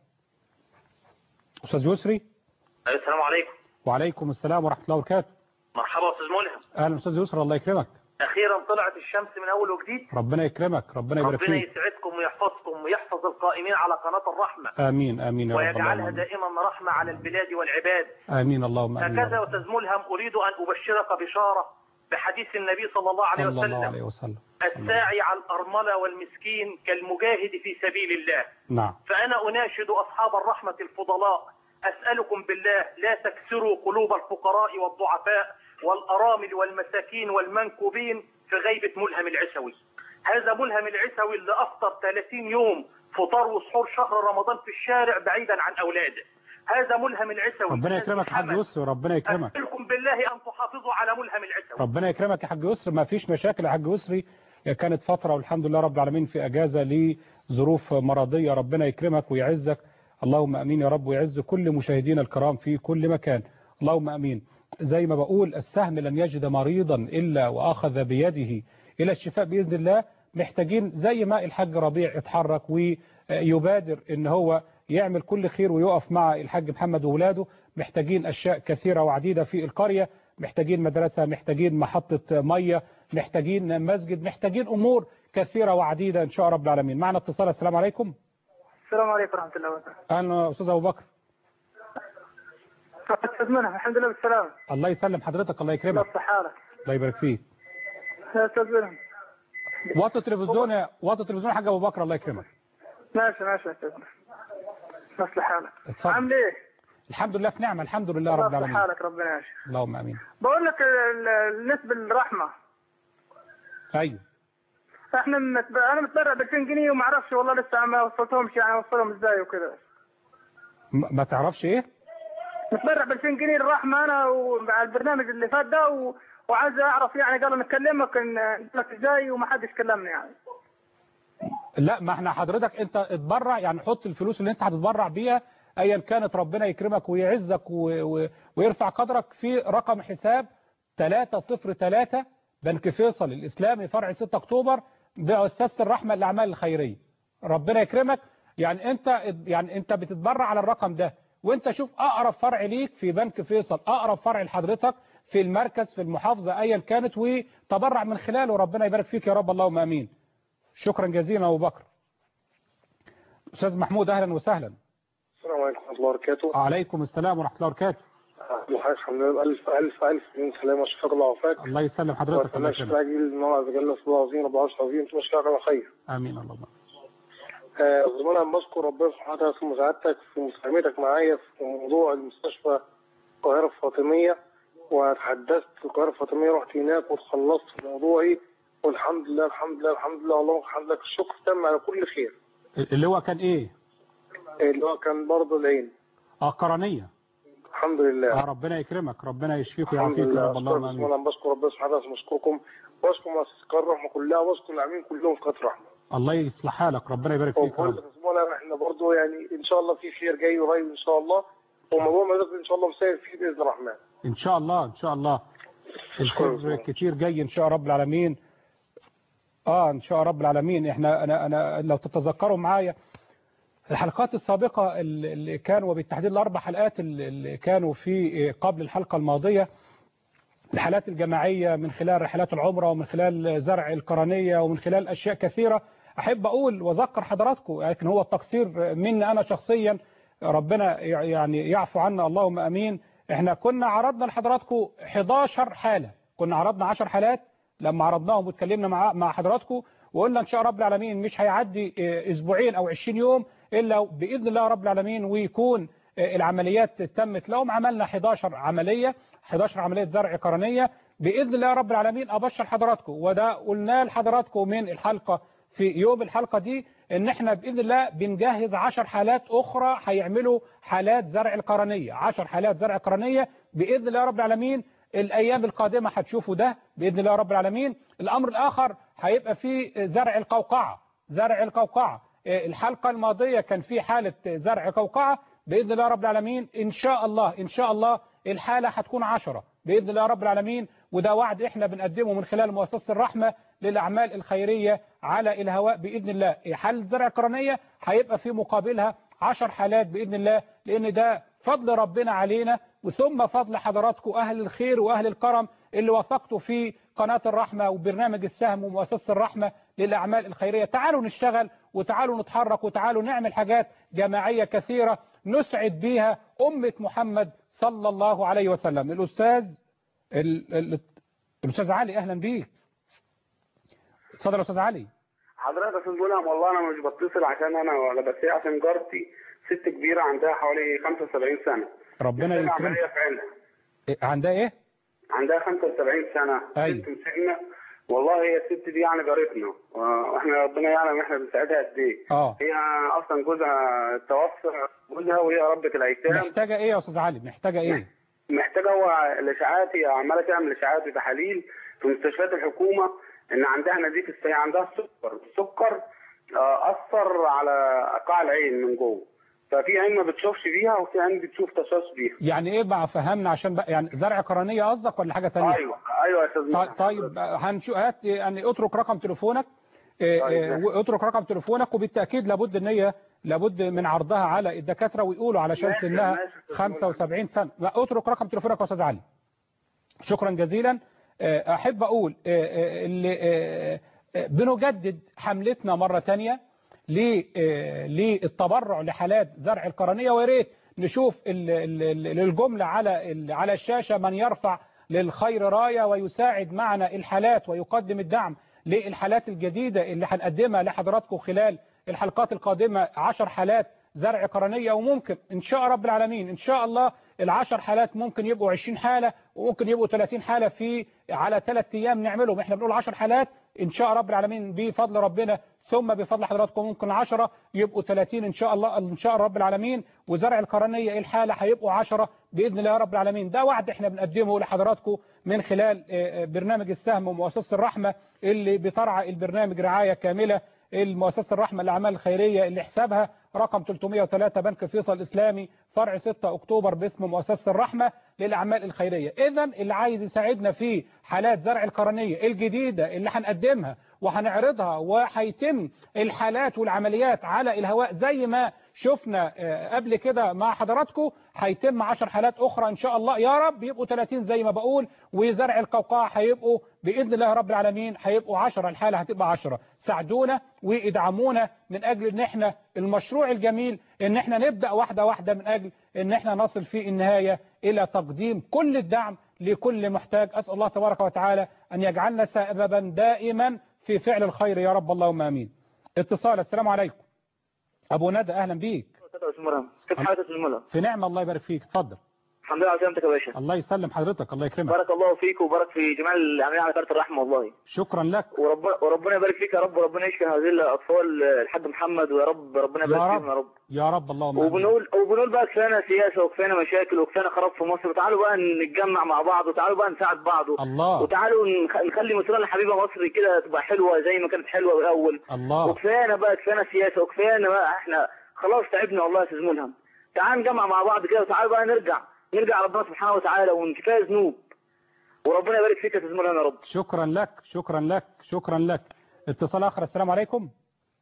استاذ يسري السلام عليكم وعليكم السلام ورحمه الله وبركاته مرحبا استاذ ملهم اهلا استاذ يسري الله يكرمك اخيرا طلعت الشمس من اول وجديد ربنا يكرمك ربنا يبارك ربنا فيك يسعدكم ويحفظكم ويحفظ القائمين على قناة الرحمة امين امين يا رب ويجعلها اللهم دائما رحمة على البلاد والعباد امين اللهم امين يا هكذا رب. أستاذ ملهم أريد أن أبشرك بشارة بحديث النبي صلى الله عليه صلى الله وسلم عليه وسلم الساعي على الأرملة والمسكين كالمجاهد في سبيل الله نعم فأنا أناشد أصحاب الرحمة الفضلاء أسألكم بالله لا تكسروا قلوب الفقراء والضعفاء والأرامل والمساكين والمنكوبين في غيبة ملهم العسوي هذا ملهم العسوي اللي أفطر 30 يوم فطار وسحور شهر رمضان في الشارع بعيدا عن أولاده هذا ملهم العسوي ربنا يكرمك يا حاج يسري ربنا يكرمك أسألكم بالله أن تحافظوا على ملهم العسوي ربنا يكرمك يا حاج يسري ما فيش مشاكل يا حاج يسري كانت فترة والحمد لله رب العالمين في أجازة لظروف مرضية ربنا يكرمك ويعزك اللهم أمين يا رب ويعز كل مشاهدينا الكرام في كل مكان اللهم أمين زي ما بقول السهم لن يجد مريضا إلا وأخذ بيده إلى الشفاء بإذن الله محتاجين زي ما الحاج ربيع اتحرك ويبادر ان هو يعمل كل خير ويقف مع الحاج محمد وولاده محتاجين أشياء كثيرة وعديدة في القرية محتاجين مدرسة محتاجين محطة مية محتاجين مسجد محتاجين أمور كثيرة وعديدة إن شاء رب العالمين معنا اتصال السلام عليكم السلام عليكم ورحمة الله وبركاته. أهلا أستاذ أبو بكر أستاذ منى الحمد لله بالسلامة. الله يسلم حضرتك الله يكرمك الله حالك. الله يبارك فيك يا أستاذ منى. وطي التلفزيون يا وطي التلفزيون يا حاج أبو بكر الله يكرمك ماشي ماشي يا أستاذ منى. مصلح حالك. اتفضل. عامل إيه؟ الحمد لله في نعمة الحمد لله رب مصلح العالمين حالك ربنا يعيش. اللهم امين بقول لك ال- ال- بالنسبة للرحمة ايوه احنا متب... انا متبرع ب 2000 جنيه وما اعرفش والله لسه ما وصلتهمش يعني اوصلهم ازاي وكده م- ما تعرفش ايه متبرع ب 2000 جنيه للرحمه انا ومع البرنامج اللي فات ده و... وعايز اعرف يعني قالوا نكلمك ان لك ازاي وما حدش كلمني يعني لا ما احنا حضرتك انت اتبرع يعني حط الفلوس اللي انت هتتبرع بيها ايا كانت ربنا يكرمك ويعزك و... و... ويرفع قدرك في رقم حساب 303 بنك فيصل الاسلامي فرع 6 اكتوبر بأساسة الرحمة للأعمال الخيرية ربنا يكرمك يعني انت يعني انت بتتبرع على الرقم ده وانت شوف اقرب فرع ليك في بنك فيصل اقرب فرع لحضرتك في المركز في المحافظة ايا كانت وتبرع من خلاله ربنا يبارك فيك يا رب اللهم امين شكرا جزيلا ابو بكر استاذ محمود اهلا وسهلا السلام عليكم ورحمة الله وبركاته. عليكم السلام ورحمه الله وبركاته وحضرتك الحمد لله ألف ألف ألف من سلامة وشفاك الله وعافاك. الله يسلم حضرتك الله وأتمنى شفاء يكرمك عجيل إن الله عز وجل نسأل الله العظيم رب العرش العظيم تبشرك على خير. امين اللهم آه، أولا بشكر ربنا سبحانه وتعالى في مساعدتك في مساهمتك معايا في موضوع المستشفى القاهرة الفاطمية وتحدثت القاهرة الفاطمية رحت هناك وتخلصت موضوعي والحمد لله الحمد لله الحمد لله اللهم الحمد لك الشكر تم على كل خير اللي هو كان ايه اللي هو كان برضه العين اه قرنيه الحمد لله اه ربنا يكرمك ربنا يشفيك الحمد ويعافيك يا لله رب اللهم امين أشكر بشكر ربنا سبحانه وتعالى بشكركم واشكر مؤسسة قناة الرحمة كلها واشكر العاملين كلهم في قناة الرحمة الله يصلح حالك ربنا يبارك فيك يا وكل رب اسبوع احنا برضه يعني ان شاء الله في خير جاي قريب ان شاء الله وموضوع مدرسة ان شاء الله مسير فيه باذن الرحمن ان شاء الله ان شاء الله الخير كتير جاي ان شاء رب العالمين اه ان شاء رب العالمين احنا انا انا لو تتذكروا معايا الحلقات السابقة اللي كانوا وبالتحديد الأربع حلقات اللي كانوا في قبل الحلقة الماضية الحالات الجماعية من خلال رحلات العمرة ومن خلال زرع القرنية ومن خلال أشياء كثيرة احب اقول واذكر حضراتكم لكن هو التقصير مني انا شخصيا ربنا يعني يعفو عنا اللهم امين احنا كنا عرضنا لحضراتكم 11 حاله كنا عرضنا 10 حالات لما عرضناهم واتكلمنا مع مع حضراتكم وقلنا ان شاء رب العالمين مش هيعدي اسبوعين او 20 يوم الا باذن الله رب العالمين ويكون العمليات تمت لهم عملنا 11 عمليه 11 عمليه زرع قرنيه باذن الله رب العالمين ابشر حضراتكم وده قلناه لحضراتكم من الحلقه في يوم الحلقه دي ان احنا باذن الله بنجهز 10 حالات اخرى هيعملوا حالات زرع القرنيه 10 حالات زرع قرنيه باذن الله رب العالمين الايام القادمه هتشوفوا ده باذن الله رب العالمين الامر الاخر هيبقى في زرع القوقعه زرع القوقعه الحلقه الماضيه كان في حاله زرع قوقعه باذن الله رب العالمين ان شاء الله ان شاء الله الحاله هتكون 10 باذن الله رب العالمين وده وعد احنا بنقدمه من خلال مؤسسه الرحمه للاعمال الخيريه على الهواء باذن الله حاله زرع قرنيه هيبقى في مقابلها 10 حالات باذن الله لان ده فضل ربنا علينا وثم فضل حضراتكم اهل الخير واهل الكرم اللي وثقتوا في قناه الرحمه وبرنامج السهم ومؤسسه الرحمه للاعمال الخيريه تعالوا نشتغل وتعالوا نتحرك وتعالوا نعمل حاجات جماعيه كثيره نسعد بيها امه محمد صلى الله عليه وسلم الاستاذ ال... ال... الاستاذ علي اهلا بيك اتفضل يا استاذ علي حضرتك يا استاذ ملهم والله انا مش بتصل عشان انا ولا بس هي عشان جارتي ست كبيره عندها حوالي 75 سنه ربنا بتعمل يكرمك عمليه في عينها إيه، عندها ايه عندها 75 سنه أيوة. ست مسنه والله هي الست دي يعني جارتنا واحنا ربنا يعلم احنا بنساعدها قد ايه اه هي اصلا جوزها توفى جوزها وهي ربة الايتام محتاجه ايه يا استاذ علي محتاجه ايه محتاجه هو الاشاعات هي عماله تعمل اشاعات وتحاليل في مستشفيات الحكومه ان عندها نزيف الس- هي عندها السكر السكر آه، اثر على قاع العين من جوه ففي عين ما بتشوفش بيها وفي عين بتشوف تشاش بيها يعني ايه بقى فهمنا عشان بقى يعني زرع قرنيه قصدك ولا حاجه ثانيه ايوه ايوه يا استاذ طيب, مدحت. طيب هنشوف هات يعني اترك رقم تليفونك إيه، طيب، إيه، ماشي. واترك رقم تليفونك وبالتاكيد لابد ان هي لابد من عرضها على الدكاتره ويقولوا علشان ماشي، سنها ماشي، أستاذ 75 سنه لا اترك رقم تليفونك يا استاذ علي شكرا جزيلا آه، احب اقول آه، آه، اللي آه، آه، بنجدد حملتنا مره ثانيه للتبرع لحالات زرع القرنيه ويا ريت نشوف ال- ال- ال- الجمله على ال- على الشاشه من يرفع للخير رايه ويساعد معنا الحالات ويقدم الدعم للحالات الجديده اللي هنقدمها لحضراتكم خلال الحلقات القادمه 10 حالات زرع قرنيه وممكن ان شاء رب العالمين ان شاء الله العشر حالات ممكن يبقوا 20 حاله وممكن يبقوا 30 حاله في على ثلاث ايام نعملهم احنا بنقول 10 حالات ان شاء رب العالمين بفضل ربنا ثم بفضل حضراتكم ممكن 10 يبقوا 30 ان شاء الله ان شاء رب العالمين وزرع القرنيه الحاله هيبقوا 10 باذن الله رب العالمين ده وعد احنا بنقدمه لحضراتكم من خلال آه، آه، برنامج السهم ومؤسسه الرحمه اللي بترعى البرنامج رعايه كامله المؤسسه الرحمه للاعمال الخيريه اللي حسابها رقم 303 بنك فيصل الاسلامي فرع 6 اكتوبر باسم مؤسسه الرحمه للاعمال الخيريه اذا اللي عايز يساعدنا في حالات زرع القرنيه الجديده اللي هنقدمها وهنعرضها وهيتم الحالات والعمليات على الهواء زي ما شفنا آه، قبل كده مع حضراتكم هيتم 10 حالات اخرى ان شاء الله يا رب يبقوا 30 زي ما بقول وزرع القوقعه هيبقوا باذن الله رب العالمين هيبقوا 10 الحاله هتبقى 10 ساعدونا وادعمونا من اجل ان احنا المشروع الجميل ان احنا نبدا واحده واحده من اجل ان احنا نصل في النهايه الى تقديم كل الدعم لكل محتاج اسال الله تبارك وتعالى ان يجعلنا سببا دائما في فعل الخير يا رب اللهم امين اتصال السلام عليكم ابو ندى اهلا بيك كيف حالك يا استاذ ملا؟ في نعمه الله يبارك فيك اتفضل الحمد لله على سلامتك يا باشا الله يسلم حضرتك الله يكرمك بارك الله فيك وبارك في جميع العاملين على قناه الرحمه والله شكرا لك وربنا وربنا يبارك فيك يا رب وربنا يشفي هذه الاطفال الحاج محمد ويا رب ربنا يا يبارك رب. فيهم يا رب يا رب اللهم امين وبنقول وبنقول بقى كفانا سياسه وكفانا مشاكل وكفانا خراب في مصر وتعالوا بقى نتجمع مع بعض وتعالوا بقى نساعد بعض الله وتعالوا نخ- نخلي مصرنا الحبيبه مصر كده تبقى حلوه زي ما كانت حلوه الاول الله وكفانا بقى كفانا سياسه وكفانا بقى احنا خلاص تعبنا والله يا استاذ ملهم تعال نجمع مع بعض كده وتعالوا بقى نرجع نرجع ربنا سبحانه وتعالى وكفايه ذنوب وربنا يبارك فيك يا استاذ ملهم يا رب شكرا لك شكرا لك شكرا لك اتصال اخر السلام عليكم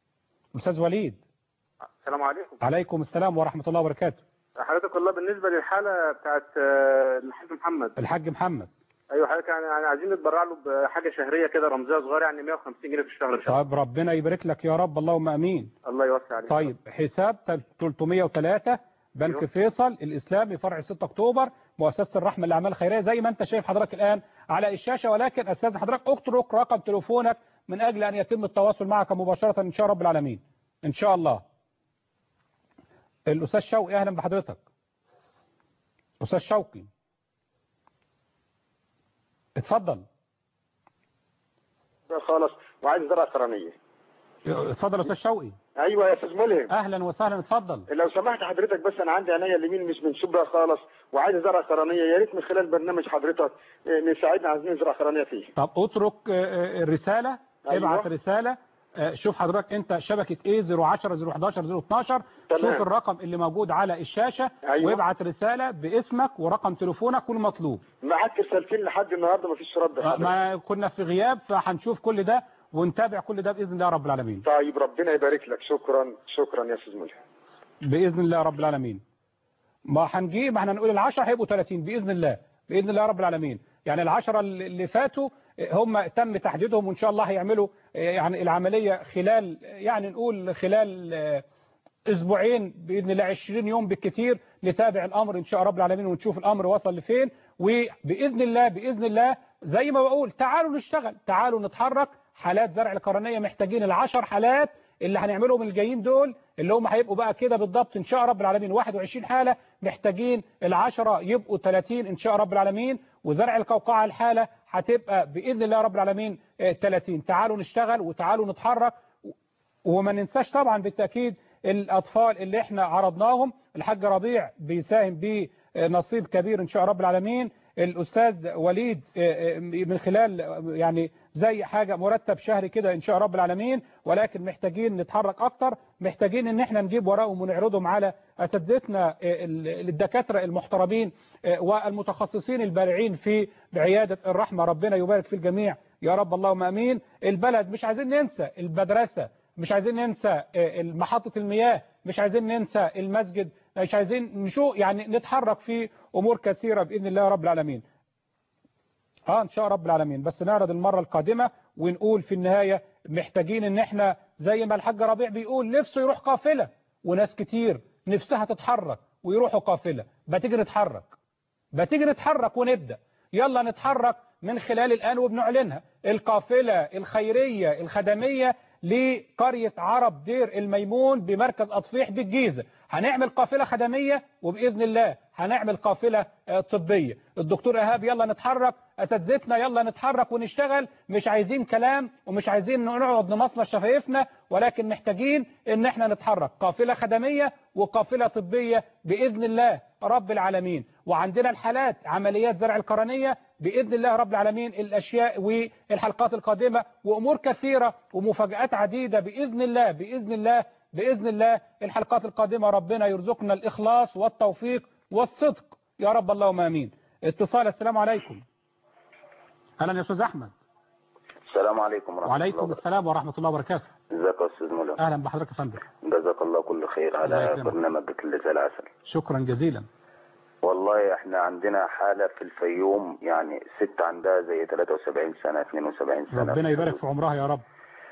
استاذ وليد السلام عليكم عليكم السلام ورحمه الله وبركاته حضرتك والله بالنسبه للحاله بتاعت آه، الحاج محمد الحاج محمد ايوه حضرتك يعني يعني عايزين نتبرع له بحاجه شهريه كده رمزيه صغيره يعني 150 جنيه في الشهر ان شاء الله طيب ربنا يبارك لك يا رب اللهم امين الله يوسع عليك طيب حساب 303 بنك أيوة. فيصل الإسلامي فرع 6 أكتوبر مؤسسة الرحمة للأعمال الخيرية زي ما أنت شايف حضرتك الآن على الشاشة ولكن أستاذ حضرتك اترك رقم تليفونك من أجل أن يتم التواصل معك مباشرة إن شاء رب العالمين إن شاء الله الأستاذ شوقي أهلا بحضرتك أستاذ شوقي اتفضل خالص وعايز زرع قرنيه اتفضل يا أستاذ شوقي ايوه يا استاذ ملهم أهلا وسهلا اتفضل لو سمحت حضرتك بس انا عندي عينيا اليمين مش منسوبه خالص وعايز ازرع قرنيه يا ريت من خلال برنامج حضرتك آه، نساعدنا عايزين نزرع قرنيه فيه طب اترك آه، آه، الرسالة أيوة. ابعت رسالة آه، شوف حضرتك انت شبكة ايه 010 011 012 تمام. شوف الرقم اللي موجود على الشاشة أيوة. وابعت رسالة باسمك ورقم تليفونك والمطلوب بعت رسالتين لحد النهارده مفيش رد آه، حضرتك. ما كنا في غياب فهنشوف كل ده ونتابع كل ده بإذن الله رب العالمين طيب ربنا يبارك لك شكرا شكرا يا استاذ ملهم بإذن الله رب العالمين ما هنجيب ما احنا هنقول العشرة هيبقوا 30 بإذن الله بإذن الله رب العالمين يعني العشرة اللي فاتوا هم تم تحديدهم وإن شاء الله هيعملوا يعني العملية خلال يعني نقول خلال اسبوعين باذن الله 20 يوم بالكثير نتابع الامر ان شاء رب العالمين ونشوف الامر وصل لفين وباذن الله باذن الله زي ما بقول تعالوا نشتغل تعالوا نتحرك حالات زرع القرنيه محتاجين العشر حالات اللي هنعملهم الجايين دول اللي هم هيبقوا بقى كده بالضبط ان شاء رب العالمين 21 حاله محتاجين العشرة يبقوا 30 ان شاء رب العالمين وزرع القوقعه الحاله هتبقى باذن الله رب العالمين آه، 30 تعالوا نشتغل وتعالوا نتحرك وما ننساش طبعا بالتأكيد الأطفال اللي احنا عرضناهم الحاج ربيع بيساهم بنصيب كبير إن شاء رب العالمين الأستاذ وليد من خلال يعني زي حاجة مرتب شهري كده إن شاء رب العالمين ولكن محتاجين نتحرك أكتر محتاجين إن احنا نجيب وراهم ونعرضهم على أساتذتنا الدكاترة المحترمين والمتخصصين البارعين في عيادة الرحمة ربنا يبارك في الجميع يا رب اللهم أمين البلد مش عايزين ننسى المدرسة مش عايزين ننسى محطة المياه مش عايزين ننسى المسجد مش عايزين نشوف يعني نتحرك في أمور كثيرة بإذن الله رب العالمين اه ان شاء رب العالمين بس نعرض المرة القادمة ونقول في النهاية محتاجين ان احنا زي ما الحاج ربيع بيقول نفسه يروح قافلة وناس كتير نفسها تتحرك ويروحوا قافلة بتيجي نتحرك بتيجي نتحرك ونبدأ يلا نتحرك من خلال الآن وبنعلنها القافلة الخيرية الخدمية لقرية عرب دير الميمون بمركز أطفيح بالجيزة هنعمل قافلة خدمية وبإذن الله هنعمل قافلة طبية الدكتور إيهاب يلا نتحرك أساتذتنا يلا نتحرك ونشتغل مش عايزين كلام ومش عايزين نقعد نمصمص شفايفنا ولكن محتاجين ان احنا نتحرك قافلة خدمية وقافلة طبية بإذن الله رب العالمين وعندنا الحالات عمليات زرع القرنية بإذن الله رب العالمين الأشياء والحلقات القادمة وأمور كثيرة ومفاجآت عديدة بإذن الله بإذن الله بإذن الله الحلقات القادمة ربنا يرزقنا الإخلاص والتوفيق والصدق يا رب اللهم آمين اتصال السلام عليكم أهلا يا أستاذ أحمد السلام عليكم ورحمة وعليكم الله السلام ورحمة الله وبركاته ازيك يا استاذ مولانا أهلا بحضرتك يا فندم جزاك الله كل خير الله على يكرمك. برنامجك اللي زي العسل شكرا جزيلا والله احنا عندنا حالة في الفيوم يعني ست عندها زي 73 سنة 72 سنة ربنا يبارك في عمرها يا رب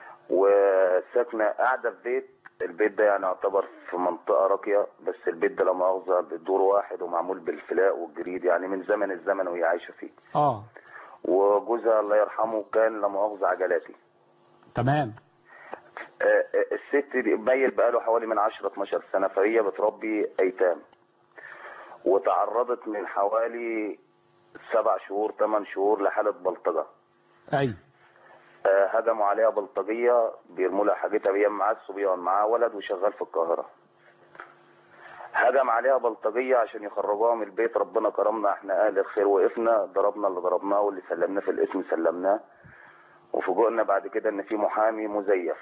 وساكنة قاعدة في بيت البيت ده يعني يعتبر في منطقة راقية بس البيت ده لا مؤاخذة بدور واحد ومعمول بالفلاق والجريد يعني من زمن الزمن وهي عايشة فيه اه وجوزها الله يرحمه كان لا مؤاخذة عجلاتي تمام آه، آه، الست دي ميت بقاله حوالي من 10 12 سنة فهي بتربي ايتام وتعرضت من حوالي سبع شهور ثمان شهور لحالة بلطجة أي آه، هجموا عليها بلطجية بيرموا لها حاجتها بيام معاه الصبيان معاه ولد وشغال في القاهرة هجم عليها بلطجية عشان يخرجوها من البيت ربنا كرمنا احنا اهل الخير وقفنا ضربنا اللي ضربناه واللي سلمناه في الاسم سلمناه وفوجئنا بعد كده ان في محامي مزيف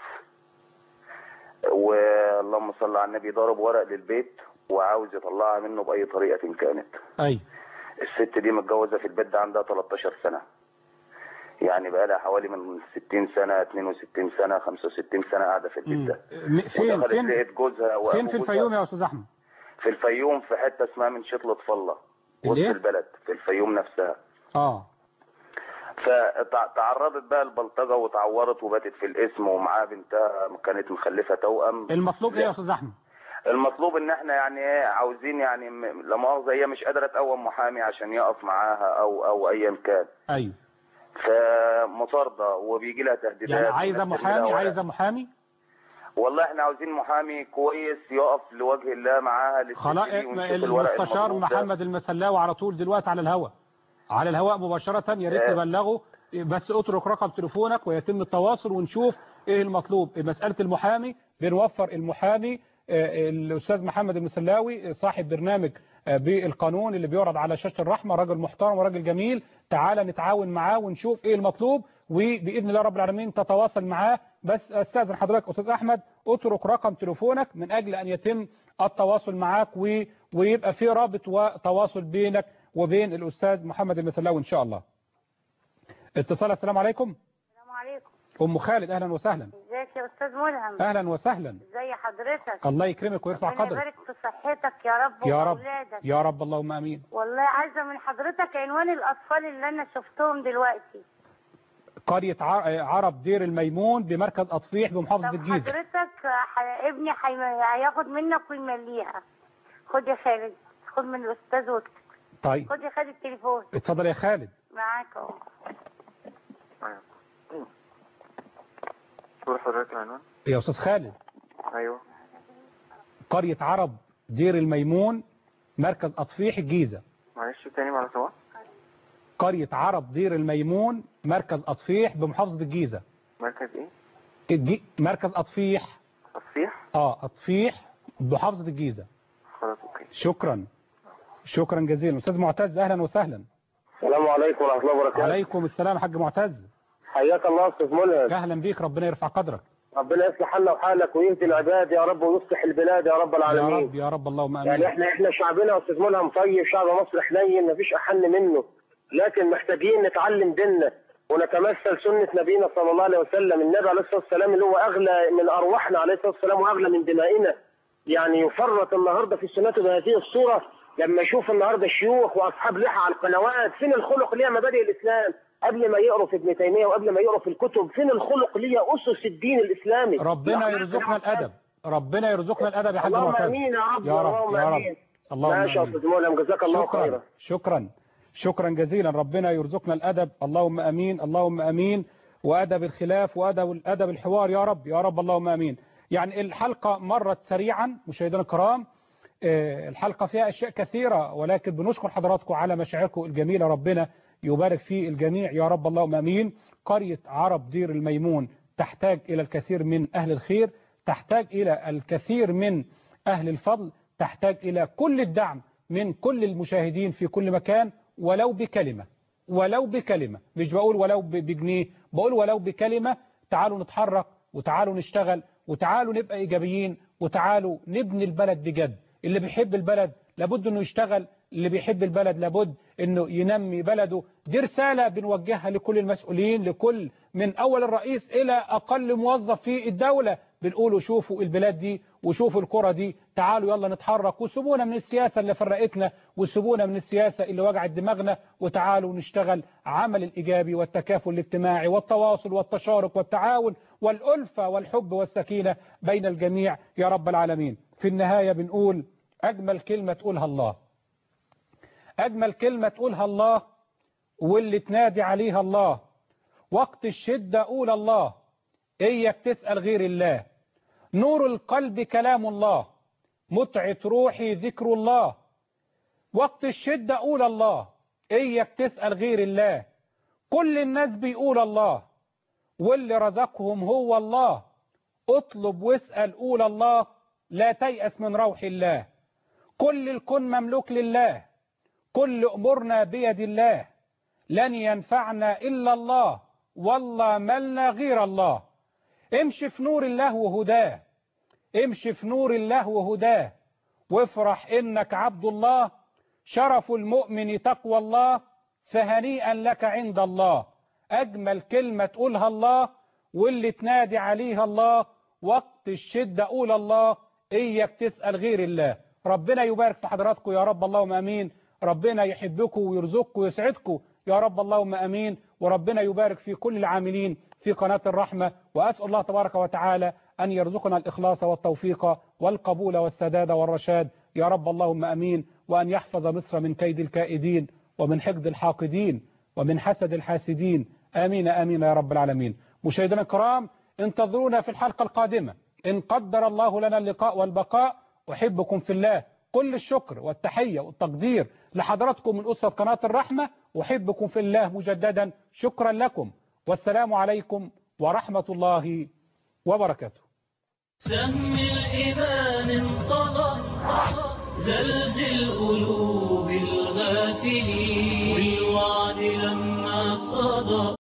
واللهم صل على النبي ضرب ورق للبيت وعاوز يطلعها منه بأي طريقة كانت أي الست دي متجوزة في البيت ده عندها 13 سنة يعني بقى لها حوالي من 60 سنة 62 سنة 65 سنة قاعدة في البيت ده م- فين ودخلت فين لقيت جوزها وأبو فين في جوزها الفيوم يا أستاذ أحمد في الفيوم في حتة اسمها من شطلة فلة وسط الإيه؟ البلد في الفيوم نفسها اه فتعرضت بقى البلطجة وتعورت وباتت في الاسم ومعاها بنتها كانت مخلفة توأم المطلوب ايه يا استاذ احمد المطلوب ان احنا يعني ايه عاوزين يعني م- لا مؤاخذة هي مش قادرة تقوم محامي عشان يقف معاها او او ايا كان ايوه فمطاردة وبيجي لها تهديدات يعني عايزه وناس ترمي لها محامي ورق. عايزه محامي والله احنا عاوزين محامي كويس يقف لوجه الله معاها خلاص للتسجيل ونشوف الورق المستشار المطلوب ده. محمد المسلاوي على طول دلوقتي على الهواء على الهواء مباشرة يا ريت آه. تبلغه بس اترك رقم تليفونك ويتم التواصل ونشوف ايه المطلوب مسألة المحامي بنوفر المحامي آه، الأستاذ محمد المسلاوي صاحب برنامج آه، بالقانون اللي بيعرض على شاشة الرحمة راجل محترم وراجل جميل تعالى نتعاون معاه ونشوف ايه المطلوب وبإذن الله رب العالمين تتواصل معاه بس استاذن حضرتك أستاذ أحمد اترك رقم تليفونك من أجل أن يتم التواصل معاك و... ويبقى في رابط وتواصل بينك وبين الأستاذ محمد المسلاوي إن شاء الله اتصال السلام عليكم السلام عليكم أم خالد أهلا وسهلا ازيك يا استاذ ملهم أهلا وسهلا ازي حضرتك الله يكرمك ويرفع ربنا قدرك يبارك في صحتك يا رب يا رب واولادك يا رب اللهم امين والله عايزه من حضرتك عنوان الاطفال اللي انا شفتهم دلوقتي قرية ع- عرب دير الميمون بمركز أطفيح بمحافظة طب الجيزة حضرتك ح... ابني حي... هياخد منك ويمليها خد يا خالد خد من الاستاذ واكتب طيب خد يا خالد التليفون اتفضل يا خالد معاك اهو قول حضرتك العنوان يا أستاذ خالد ايوه قرية عرب دير الميمون مركز أطفيح الجيزة معلش تاني مع سوا قرية عرب دير الميمون مركز أطفيح بمحافظة الجيزة مركز ايه الجي... مركز أطفيح تصفيح اه أطفيح بمحافظة الجيزة خلاص اوكي شكرا شكرا جزيلا أستاذ معتز أهلا وسهلا السلام عليكم ورحمه الله وبركاته عليكم السلام يا حاج معتز حياك الله استاذ ملهم أهلا بيك ربنا يرفع قدرك ربنا يصلح حالنا وحالك ويهدي العباد يا رب ويصلح البلاد يا رب يا العالمين رب يا رب اللهم امين يعني احنا احنا شعبنا يا استاذ ملهم طيب شعب مصر حنين مفيش احن منه لكن محتاجين نتعلم ديننا ونتمثل سنة نبينا صلى الله عليه وسلم النبي عليه الصلاة والسلام اللي هو أغلى من أرواحنا عليه الصلاة والسلام وأغلى من دمائنا يعني يفرط النهاردة في سنته بهذه الصورة لما يشوف النهاردة الشيوخ وأصحاب لحى على القنوات فين الخلق اللي هي مبادئ الإسلام قبل ما يقروا في ابن تيمية وقبل ما يقروا في الكتب فين الخلق اللي هي أسس الدين الإسلامي ربنا يرزقنا الأدب ربنا يرزقنا الأدب يا حاج اللهم معتز آمين يا رب يا رب اللهم يا رب آمين اللهم ماشي يا آمين. أستاذ مولم جزاك الله شكرا خيرا شكرا شكرا جزيلا ربنا يرزقنا الأدب اللهم أمين اللهم أمين وأدب الخلاف وأدب أدب الحوار يا رب يا رب اللهم أمين يعني الحلقة مرت سريعا مشاهدينا الكرام آه، الحلقة فيها أشياء كثيرة ولكن بنشكر حضراتكم على مشاعركم الجميلة ربنا يبارك في الجميع يا رب اللهم أمين قرية عرب دير الميمون تحتاج إلى الكثير من أهل الخير تحتاج إلى الكثير من أهل الفضل تحتاج إلى كل الدعم من كل المشاهدين في كل مكان ولو بكلمة ولو بكلمة مش بقول ولو ب- بجنيه بقول ولو بكلمة تعالوا نتحرك وتعالوا نشتغل وتعالوا نبقى إيجابيين وتعالوا نبني البلد بجد اللي بيحب البلد لابد انه يشتغل اللي بيحب البلد لابد انه ينمي بلده دي رسالة بنوجهها لكل المسؤولين لكل من اول الرئيس الى اقل موظف في الدولة بنقولوا شوفوا البلاد دي وشوفوا الكرة دي تعالوا يلا نتحرك وسيبونا من السياسة اللي فرقتنا وسيبونا من السياسة اللي وجعت دماغنا وتعالوا نشتغل عمل الإيجابي والتكافل الاجتماعي والتواصل والتشارك والتعاون والألفة والحب والسكينة بين الجميع يا رب العالمين في النهاية بنقول أجمل كلمة تقولها الله أجمل كلمة تقولها الله واللي تنادي عليها الله وقت الشدة قول الله إياك تسأل غير الله نور القلب كلام الله متعة روحي ذكر الله وقت الشدة قول الله إياك تسأل غير الله كل الناس بيقول الله واللي رزقهم هو الله اطلب واسأل قول الله لا تيأس من روح الله كل الكون مملوك لله كل أمورنا بيد الله لن ينفعنا إلا الله والله ملنا غير الله امشي في نور الله وهداه امشي في نور الله وهداه وافرح انك عبد الله شرف المؤمن تقوى الله فهنيئا لك عند الله اجمل كلمة تقولها الله واللي تنادي عليها الله وقت الشدة قول الله اياك تسأل غير الله ربنا يبارك في حضراتكم يا رب اللهم امين ربنا يحبكم ويرزقكم ويسعدكم يا رب اللهم امين وربنا يبارك في كل العاملين في قناة الرحمة وأسأل الله تبارك وتعالى أن يرزقنا الإخلاص والتوفيق والقبول والسداد والرشاد يا رب اللهم أمين وأن يحفظ مصر من كيد الكائدين ومن حقد الحاقدين ومن حسد الحاسدين آمين آمين يا رب العالمين مشاهدينا الكرام انتظرونا في الحلقة القادمة إن قدر الله لنا اللقاء والبقاء أحبكم في الله كل الشكر والتحية والتقدير لحضراتكم من أسرة قناة الرحمة أحبكم في الله مجددا شكرا لكم والسلام عليكم ورحمة الله وبركاته سهم الإيمان انقضى زلزل قلوب الغافلين بالوعد لما صدى